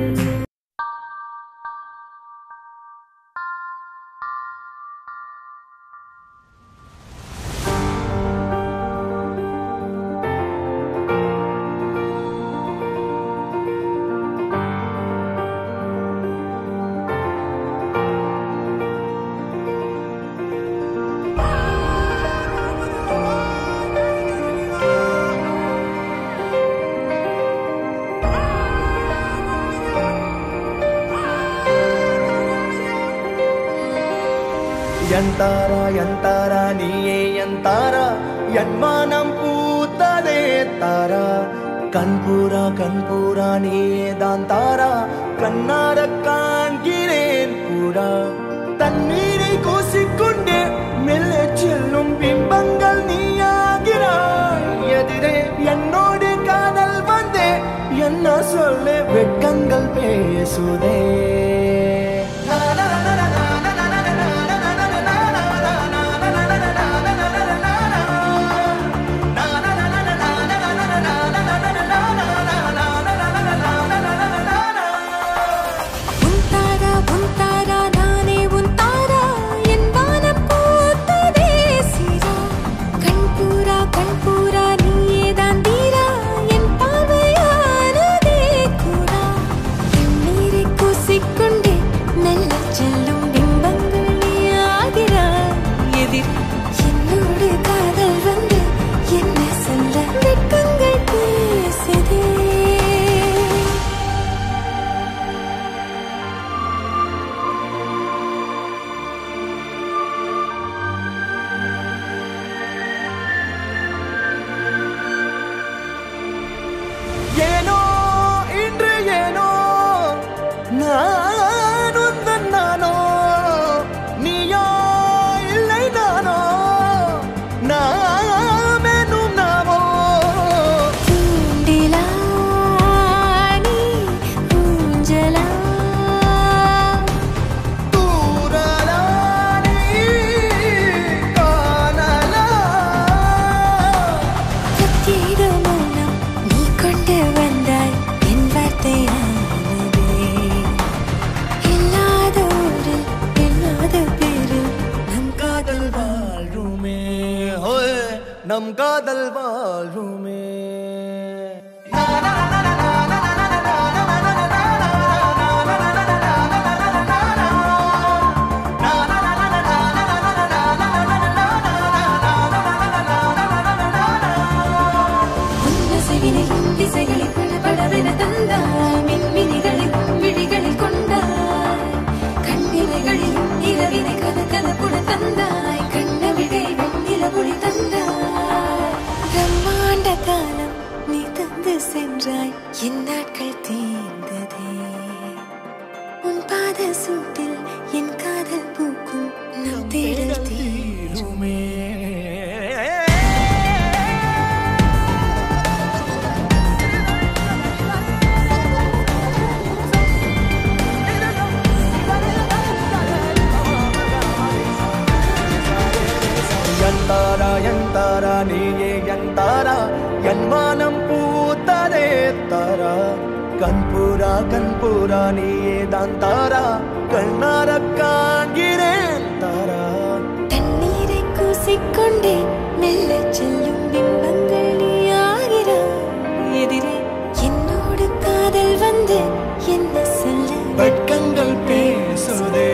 எந்தாரா எந்தாரா நீயே எந்தாரா என் மானம் பூத்ததே தாரா கண்பூரா கண்பூரா நீயே தான் தாரா கண்ணார காண்கிறேன் பூரா தண்ணீரை கூசிக்கொண்டே மெல்ல செல்லும் பிம்பங்கள் நீயாகிறாய் எதிரே என்னோடு காதல் வந்தே என்ன சொல்ல வெட்கங்கள் பேசுதே உன் தாரா உன் தாரா நானே உன் தாரா என் வானம் பூத்ததே சீரா கண்பூரா கண்பூரா நீயே தான் தீரா என் பார்வையானதே கூடா கண்ணீரை கூசிக்கொண்டு நம் காதல் வாழ்வுமே உன்னசைவினில் திசைகளில் படபடவென தந்தாய் மின்மினிகளில் விழிகளில் கொண்டாய் கண்ணிமைகளில் இரவினை கத கதப்புட தந்தாய் கண்ணவிடை வெண்ணில ஒளி தந்தாய் பிரம்மாண்ட காலம் நீ தந்து சென்றாய் என் நாட்கள் தீர்ந்ததே உன் பாத சூட்டில் என் காதல் பூக்கும் நம் தேடல் தீருமே எந்தாரா எந்தாரா நீயே எந்தாரா என் வானம் பூத்ததே தாரா கண்பூரா கண்பூரா நீயே தான் தாரா கண்ணார காண்கிறேன் தாரா தண்ணீரை கூசிக்கொண்டே மெல்லச் செல்லும் பிம்பங்கள் நீயாகிறாய் எதிரே என்னோடு காதல் வந்து என்ன சொல்ல வெட்கங்கள் பேசுதே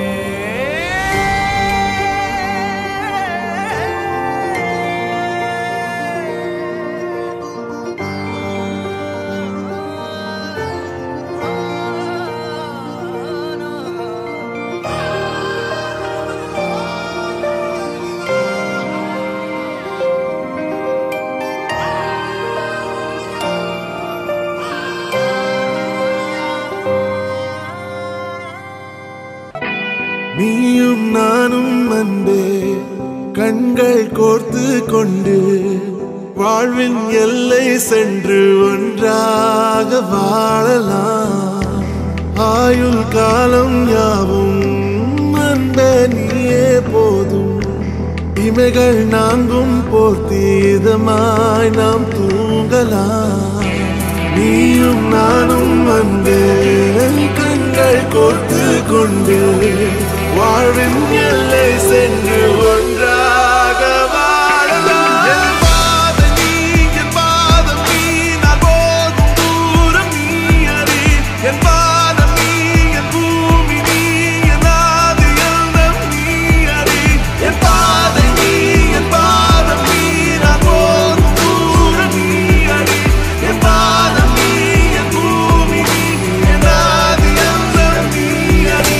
நீயும் நானும் அன்பே கண்கள் கோர்த்து கொண்டு வாழ்வின் எல்லை சென்று ஒன்றாக வாழலாம் ஆயுள் காலம் யாவும் அன்ப நீயே போதும் இமைகள் நான்கும் போர்த்தீதமாய் நாம் தூங்கலாம் நீயும் நானும் வந்து கண்கள் கோர்த்து கொண்டு வாழ்வின் எல்லை சென்று ஒன்றாக வாழலாம் என் பாதம் நீ, என் பாதம் நீ, நான் போகும் தூரம் நீ அறி. என் பாதம் நீ, என் பூமி நீ, என் ஆதி எண்ணம் நீ அறி. என் பாதை நீ, என் பாதம் நீ, நான் போகும் தூரம் நீ அறி. என் பாதம் நீ, என் பூமி நீ, என் ஆதி எண்ணம் நீ அறி.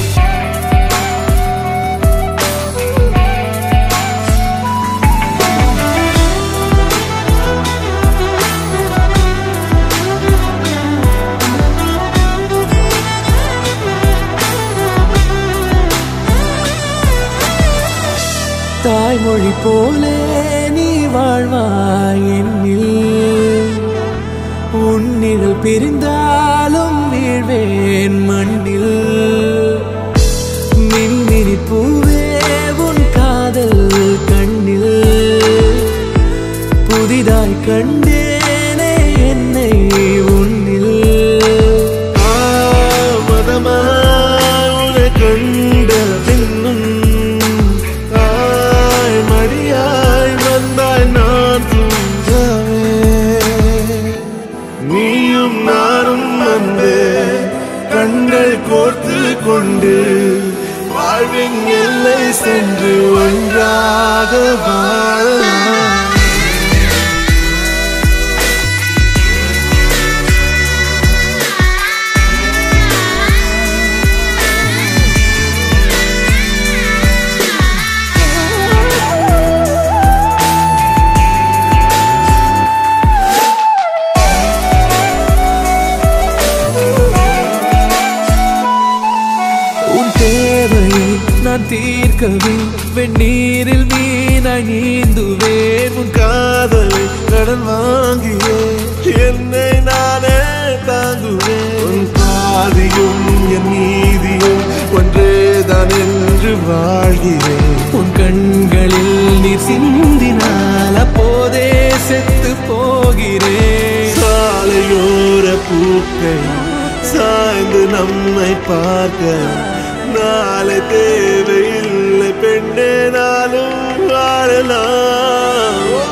தாய்மொழி போலே நீ வாழ்வாய் என்னில் உன்னிழல் பிரிந்தாலும் வீழ்வேன் மண்ணில் மின்மினி பூவே உன் காதல் கண்ணில் புதிதாய் கண்டேனே என்னை உன்னில் ஆமதமாய் உன்னை கண்ட பின்னும் தாய் மடியாய் வந்தாய் நான் தூங்கவே நீயும் நானும் வந்து கண்கள் கோர்த்து கொண்டு வாழ்வின் எல்லை சென்று ஒன்றாக வாழலாம் உன் தேவையை நான் தீர்க்கவே வெந்நீரில் மீனாய் நீந்துவேன் உன் காதலை கடன் வாங்கியே என்னை நானே தாங்குவேன் உன் பாதியும் என் நீதியும் ஒன்றேதான் என்று வாழ்கிறேன் உன் கண்களில் நீர் சிந்தினால் அப்போதே செத்து போகிறேன் சாலையோர பூக்கள் சாய்ந்து நம்மை பார்க்க நாளை தேவையில்லை பெண்ணே நாளும் வாழலாம்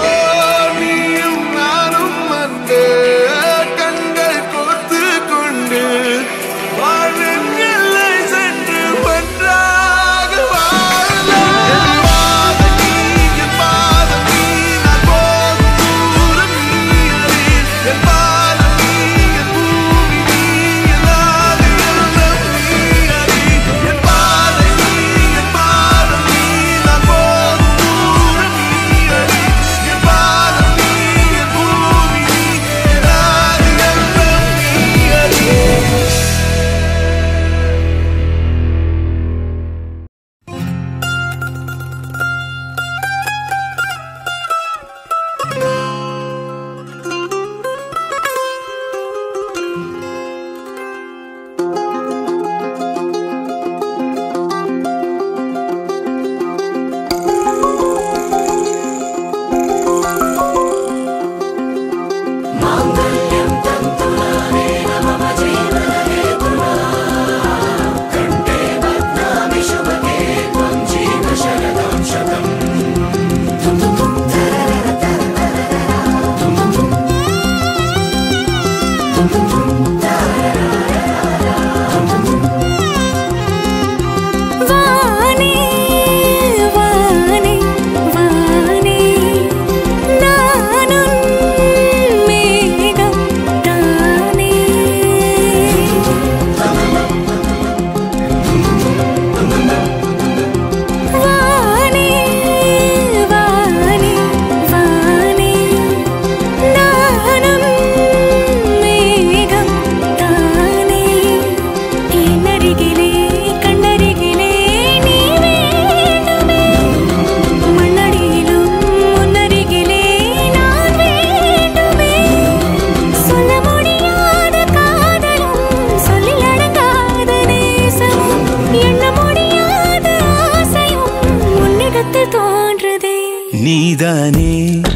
நீதானே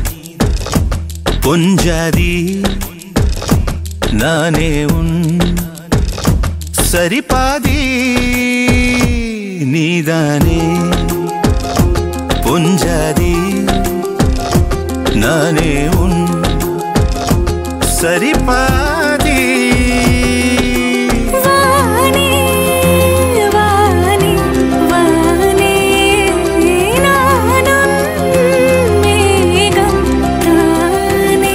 பொஞ்சாதி நானே உன் சரிபாதி நீதானே பொஞ்சாதி நானே உன் சரிபாதி வானே வானே வானே நானும் மேகம் தானே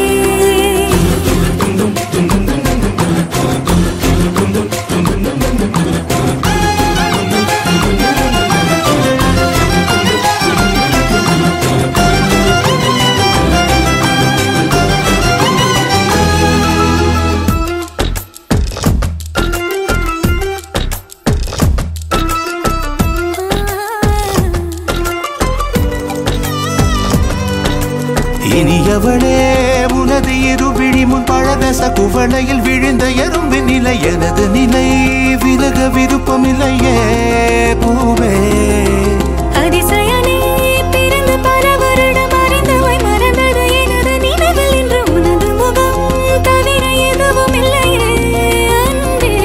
இனியவளே உனது இரு விழி முன் பழதச குவளையில் விழுந்த எறும்பின் நிலை எனது நிலை விலக விருப்பமில்லையே பூவே அதிசயனே பிறந்து பல வருடம் அறிந்தவை மறந்தது எனது நினைவில் இன்று உனது முகம் தவிர எதுவும் இல்லையே அன்பே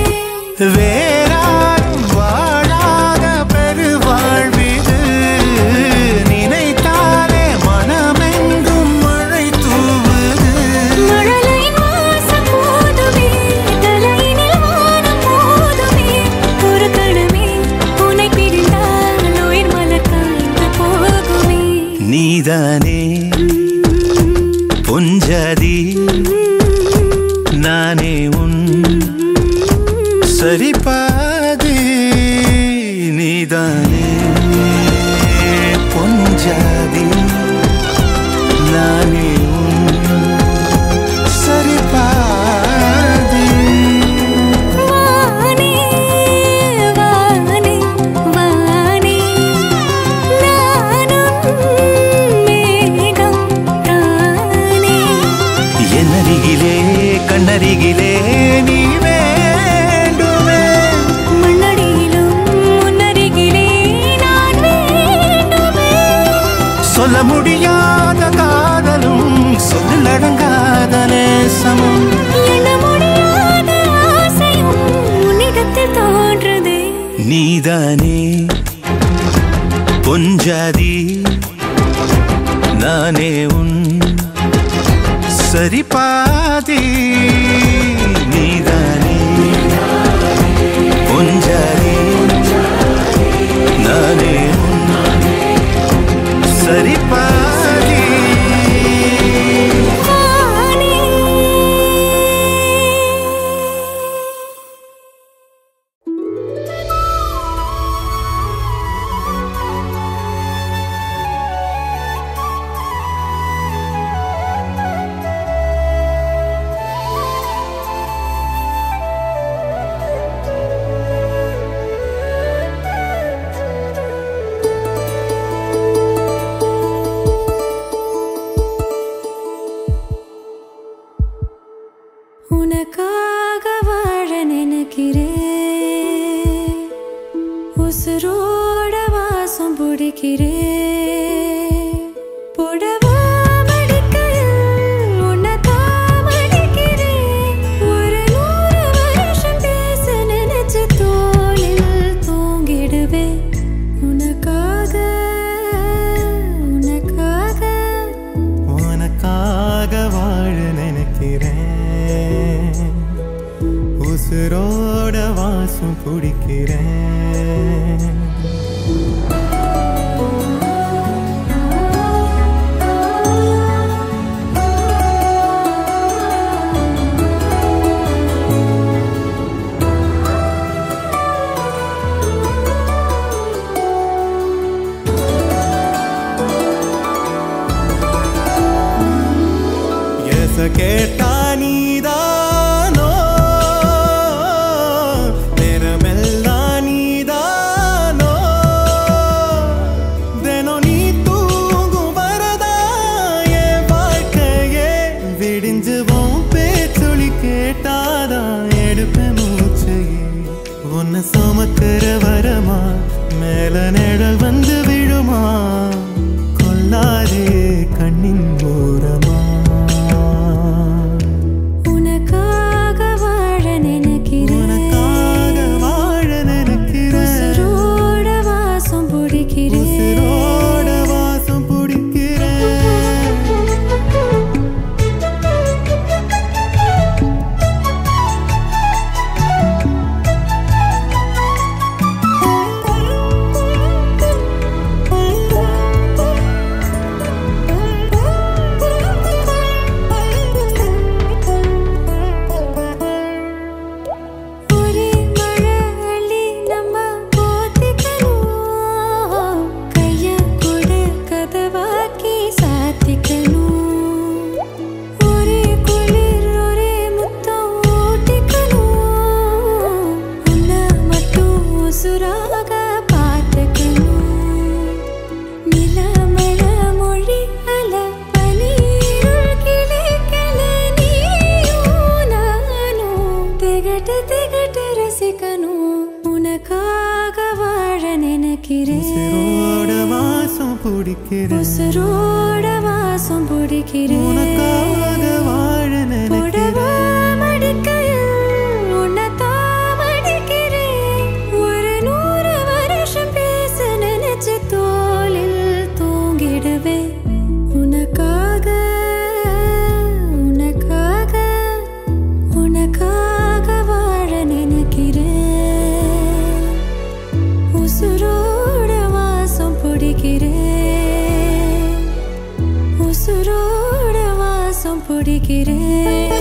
வேறாரும் வாழாத பெருவாழ்விது நினைத்தாலே மனமெங்கும் மழை தூவுது மழலையின் வாசம் போதுமே தலையினில் வானம் போதுமே ஒரு கணமே உன்னை பிரிந்தால் உயிர் மலர் காய்ந்து போகுமே நீதானே பொஞ்சாதி நானே உன் சரிபாதி நீதானே பொஞ்சாதி நானே உன் சரிபாதி வானே வானே வானே நானும் மேகம் தானே என்னருகிலே கண்ணருகிலே நீ வேண்டுமே மண்ணடியிலும் முன்னருகிலே நான் வேண்டுமே சொல்ல முடியாத காதலும் சொல்லடங்காத நேசமும் எண்ண முடியாத ஆசையும் உன்னிடத்தில் தோன்றுதே நீதானே பொஞ்சாதி நானே உன் சரிபாதி நீதானே பொஞ்சாதி நானே உன் சரிபாதி வானே உனக்காக வாழ நினைக்கிறேன் உசுரோட வாசம் பிடிக்கிறேன் புடவா மடிக்கையில் உன்னை தாமடிக்கிறேன். ஒரு நூறு வருஷம் பேச நினைச்சு தோளில் தூங்கிடுவேன். உனக்காக உனக்காக உனக்காக வாழ நினைக்கிறேன் உசுரோட வாசம் பிடிக்கிறேன் எச கேட்டா நீதானோ நேரமெல்லாம் நீதானோ தினம் நீ தூங்கும் வரதா என் வாழ்க்கையே விடிஞ்சுவோம் பேச்சொலி கேட்டாதான் எடுப்பேன் மூச்சையே உன்னை சுமக்கிற வரமா மேல நிழல் வந்து விழுமா கொல்லாத துடிக்கிறேன் உசுரோட வாசம் பிடிக்கிறேன் உனக்காக வாழ புடவா நினைக்கிறேன் மடிக்கையில் உன்னைத்தான் மடிக்கிறேன். ஒரு நூறு வருஷம் பேச நினைச்ச தோளில் தூங்கிடுவேன். உனக்காக, உனக்காக, உனக்காக வாழ நினைக்கிறேன். உசுரோட வாசம் பிடிக்கிறேன் உசுரோட வாசம் பிடிக்கிறேன்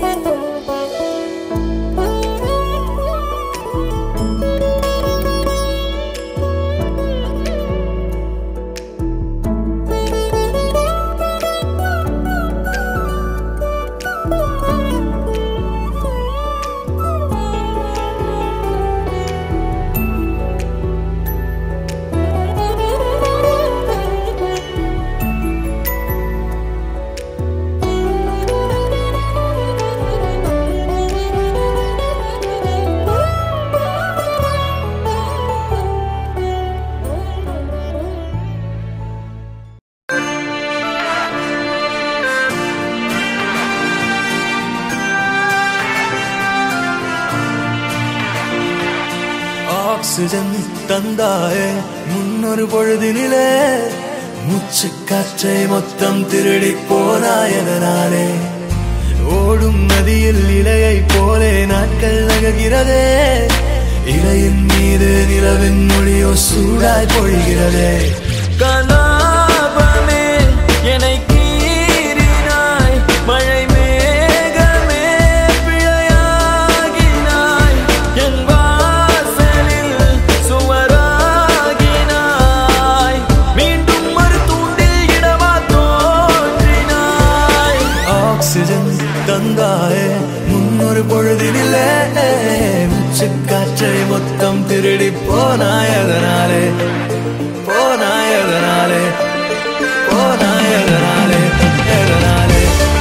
ஆக்சிஜன் தந்தாயே முன்னொரு பொழுதினிலே மூச்சு காற்றை மொத்தம் திருடி போனாயதனாலே ஓடும் நதியில் இலையை போலே நாட்கள் நகர்கிறதே இலையின் மீது நிலவின் மொழியோ சூடாய் பொழிகிறதே கலாபமே என்னை கீறினாய் மழை மேகமே பிழையாகினாய் என் வாசலில் சுவராகினாய் மீண்டும் ஒரு தூண்டில் இடமா தோன்றினாய் ஆக்சிஜன் தந்தாயே முன்னொரு பொழுதினிலே மூச்சு காற்றை மொத்தம் திருடி போனாய் அதனாலே போனாய் அதனாலே போனாய் அதனாலே எதனாலே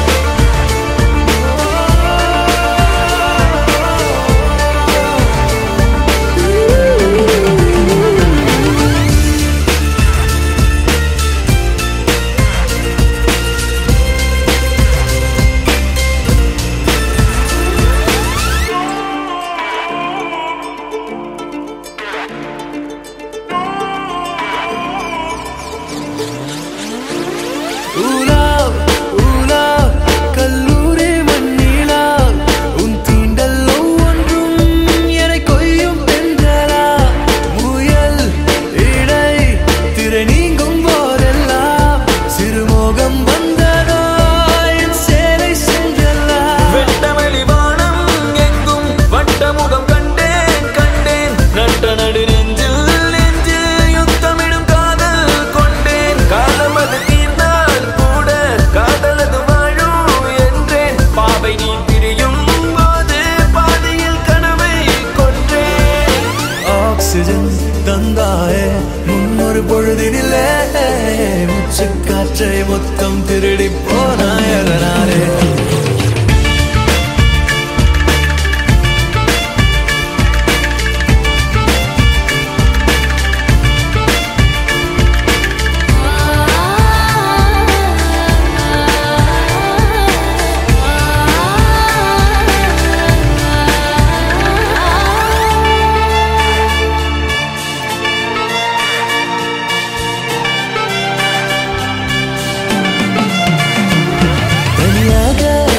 ஊலா ஊலா கல்லூரி மண்ணிலா உன் தீண்டல் ஒவ்வொன்றும் என்னை கொய்யும் பெண்களா முயல் இடை திரை நீங்கும் போதெல்லாம் சிறுமோகம் வந்ததோ என் சேலை சென்றல்லா வெட்டவெளி வானம் எங்கும் வட்டமுகம் கண்டேன் கண்டேன் நட்ட நடு நெஞ்சில் நெஞ்சில் யுத்தமிடும் காதல் கொண்டேன் காலம் அது தீர்ந்தால் கூட காதலது வாழும் என்றேன் பாவை நீ பிரியும் போது பாதையில் கனவை கொன்றேன் ஆக்சிஜன் தந்தாயே முன்னொரு பொழுதினிலே மூச்சு காற்றை மொத்தம் திருடி போனாய் அதனாலே தனியாக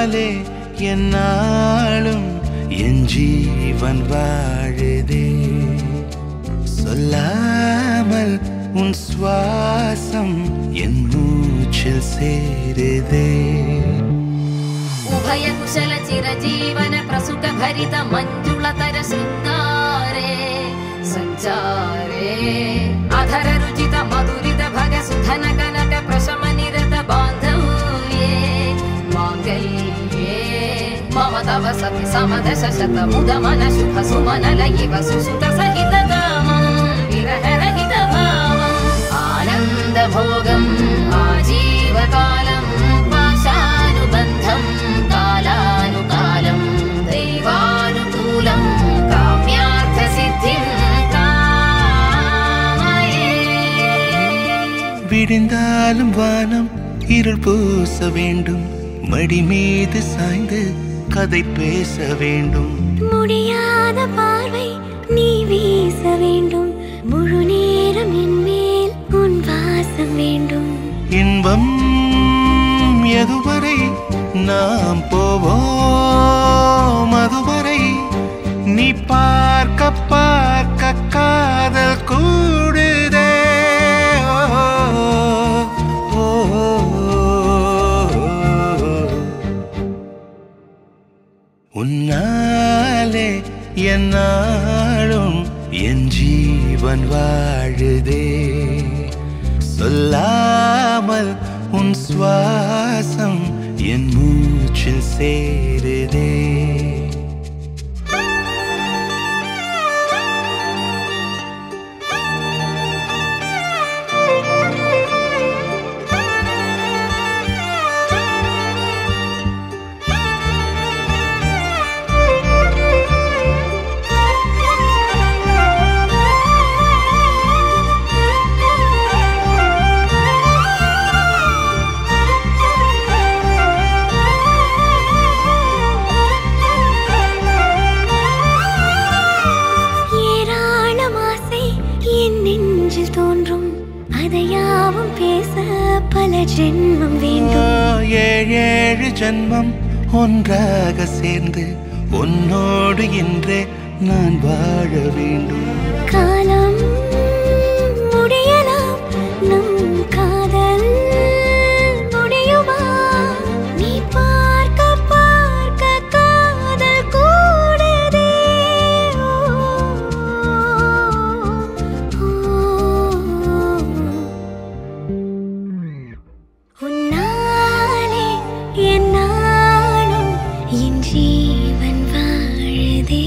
உன்னாலே என்னாலும் என் ஜீவன் வாழுதே சொல்லாமல் உன் சுவாசம் என் மூச்சில் சேருதே ಉಭಯ ಕುಶಲ ಚಿರಜೀವನ ಪ್ರಸುಖ ಭರಿತ ಮಂಜುಳತರ ಶೃಂಗಾರೆ ಸಂಚಾರೇ ಅಧರ ರುಚಿತ ಮಧುರಿತ ಭಗ ಸುಧನ ಕನಕ ಪ್ರಶಮ ನಿರತ ಬಾಂಧವ್ಯೇ ಮಾಂಗಲ್ಯೇ ಮಮ ತವ ಸತಿ ಸಮದಶ ಶತ ಮುದ ಮನ ಶುಭ ಸುಮನ ಲಯಿವ ಸುಸುತ ಸಹಿತ ಕಾಮಂ ವಿರಹ ರಹಿತ ಭಾವಂ ಆನಂದ ಭೋಗಂ ಆಜೀವಕಾಲಂ ಪಾಶಾನುಬಂಧಂ ಕಾಲಾನುಕಾಲಂ ದೈವಾನುಕೂಲಂ ಕಾಮ್ಯಾರ್ಥ ಸಿದ್ಧಿಂ ಕಾಮಯೇ விடிந்தாலும் வானம் இருள் பூச வேண்டும் மடி மீது சாய்ந்து கதை பேச வேண்டும் முடியாத பார்வை நீ வீச வேண்டும் முழு நேரம் என் மேல் உன் வாசம் வேண்டும் இன்பம் எதுவரை நாம் போவோம் அதுவரை நீ பார்க்க பார்க்க காதல் கூடுதே ஓ, ஓ, உன்னாலே என்னாலும் என் ஜீவன் வாழுதே சொல்லாமல் உன் சுவாசம் என் மூச்சில் சேருதே ஏராளம் ஆசை என் நெஞ்சில் தோன்றும் அதையாவும் பேச பல ஜென்மம் வேண்டும் ஏழு ஏழு ஜன்மம் ஒன்றாக சேர்ந்து உன்னோடு இன்றே நான் வாழ வேண்டும் காலம் முடியலாம் நம் காதல் முடியுமா நீ பார்க்க பார்க்க காதல் கூடுதே உன்னாலே என்னாலும் என் ஜீவன் வாழுதே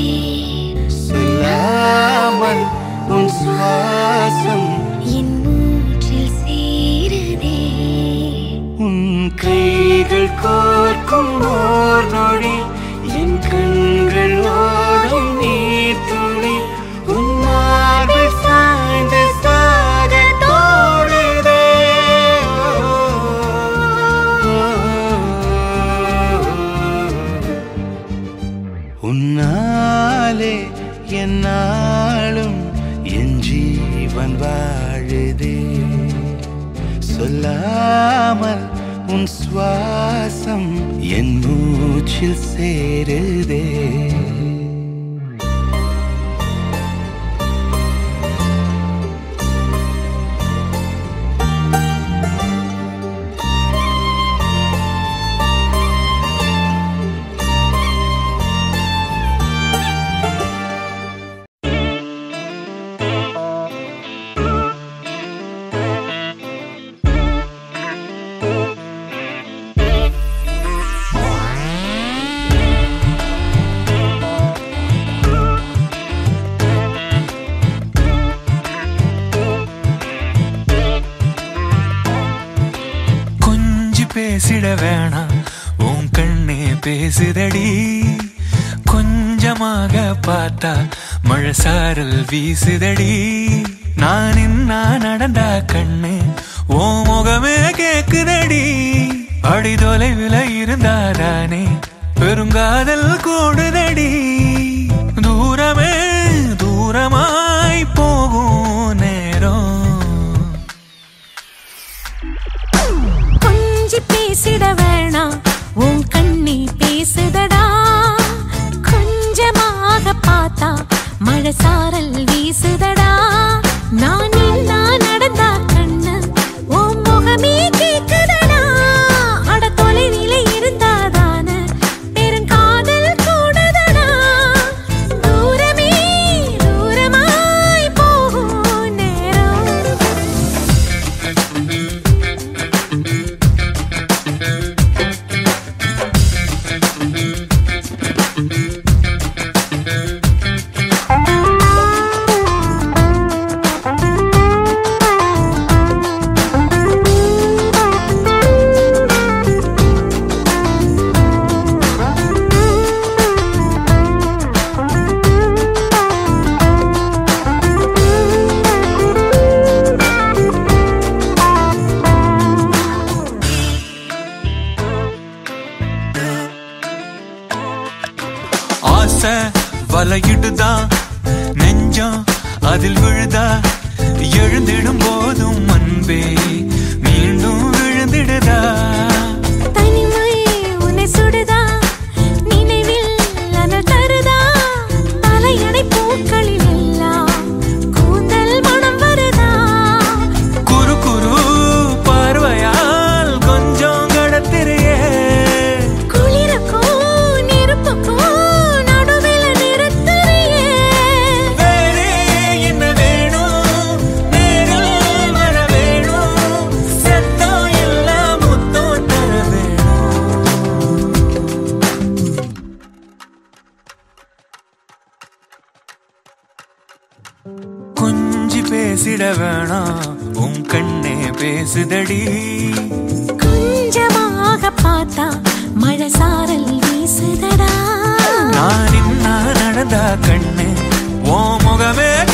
சொல்லாமல் உன் சுவாசம் என் மூச்சில் சேருதே உன் கைகள் கோர்க்கும் ஓர் நொடி என் கண்கள் ஓடும் நீர் துளி உன் மார்பில் சாய்ந்து சாக தோடுதே உன்னாலே என்னாலும் என் ஜீவன் வாழுதே சொல்லாமல் உன் சுவாசம் என் மூச்சில் சேருதே கொஞ்சி பேசிட வேணாம் உன் கண்ணே பேசுதடி கொஞ்சமாக பார்த்தா மழை சாரல் வீசுதடி நான் நின்னா நடந்தா கண்ணு ஓ முகமே கேக்குதடி அடி தொலைவில் இருந்தாதானே பெருங்காதல் கூடுதடி தூரமே தூரமாய் போகும் நேரம் கொஞ்சி பேசிட வேணாம் உன் கண் ஆசை வலையிடுதா நெஞ்சம் அதில் விழுதா எழுந்திடும் போதும் அன்பே மீண்டும் விழுந்திடுதா தனிமை உன்னை சுடுதா நினைவில் அனல் தருதா தலையணை பூக்களில் எல்லாம் கூந்தல் மனம் வருதா குறு குறு பார்வையால் கொஞ்சம் கடத்திரையே குளிருக்கும் நெருப்புக்கும் நடுவில் நிறுத்தறியே வேறே என்ன வேணும் நேரில் வர வேணும் சத்தம் எல்லாம் முத்தம் தர வேணும் கொஞ்சி பேசிட வேணாம் உன் கண்ணே பேசுதடி கொஞ்சமாக பார்த்தா மழை சாரல் வீசுதடா நான் இன்னா நடந்தா கண்ணே ஓ முகமே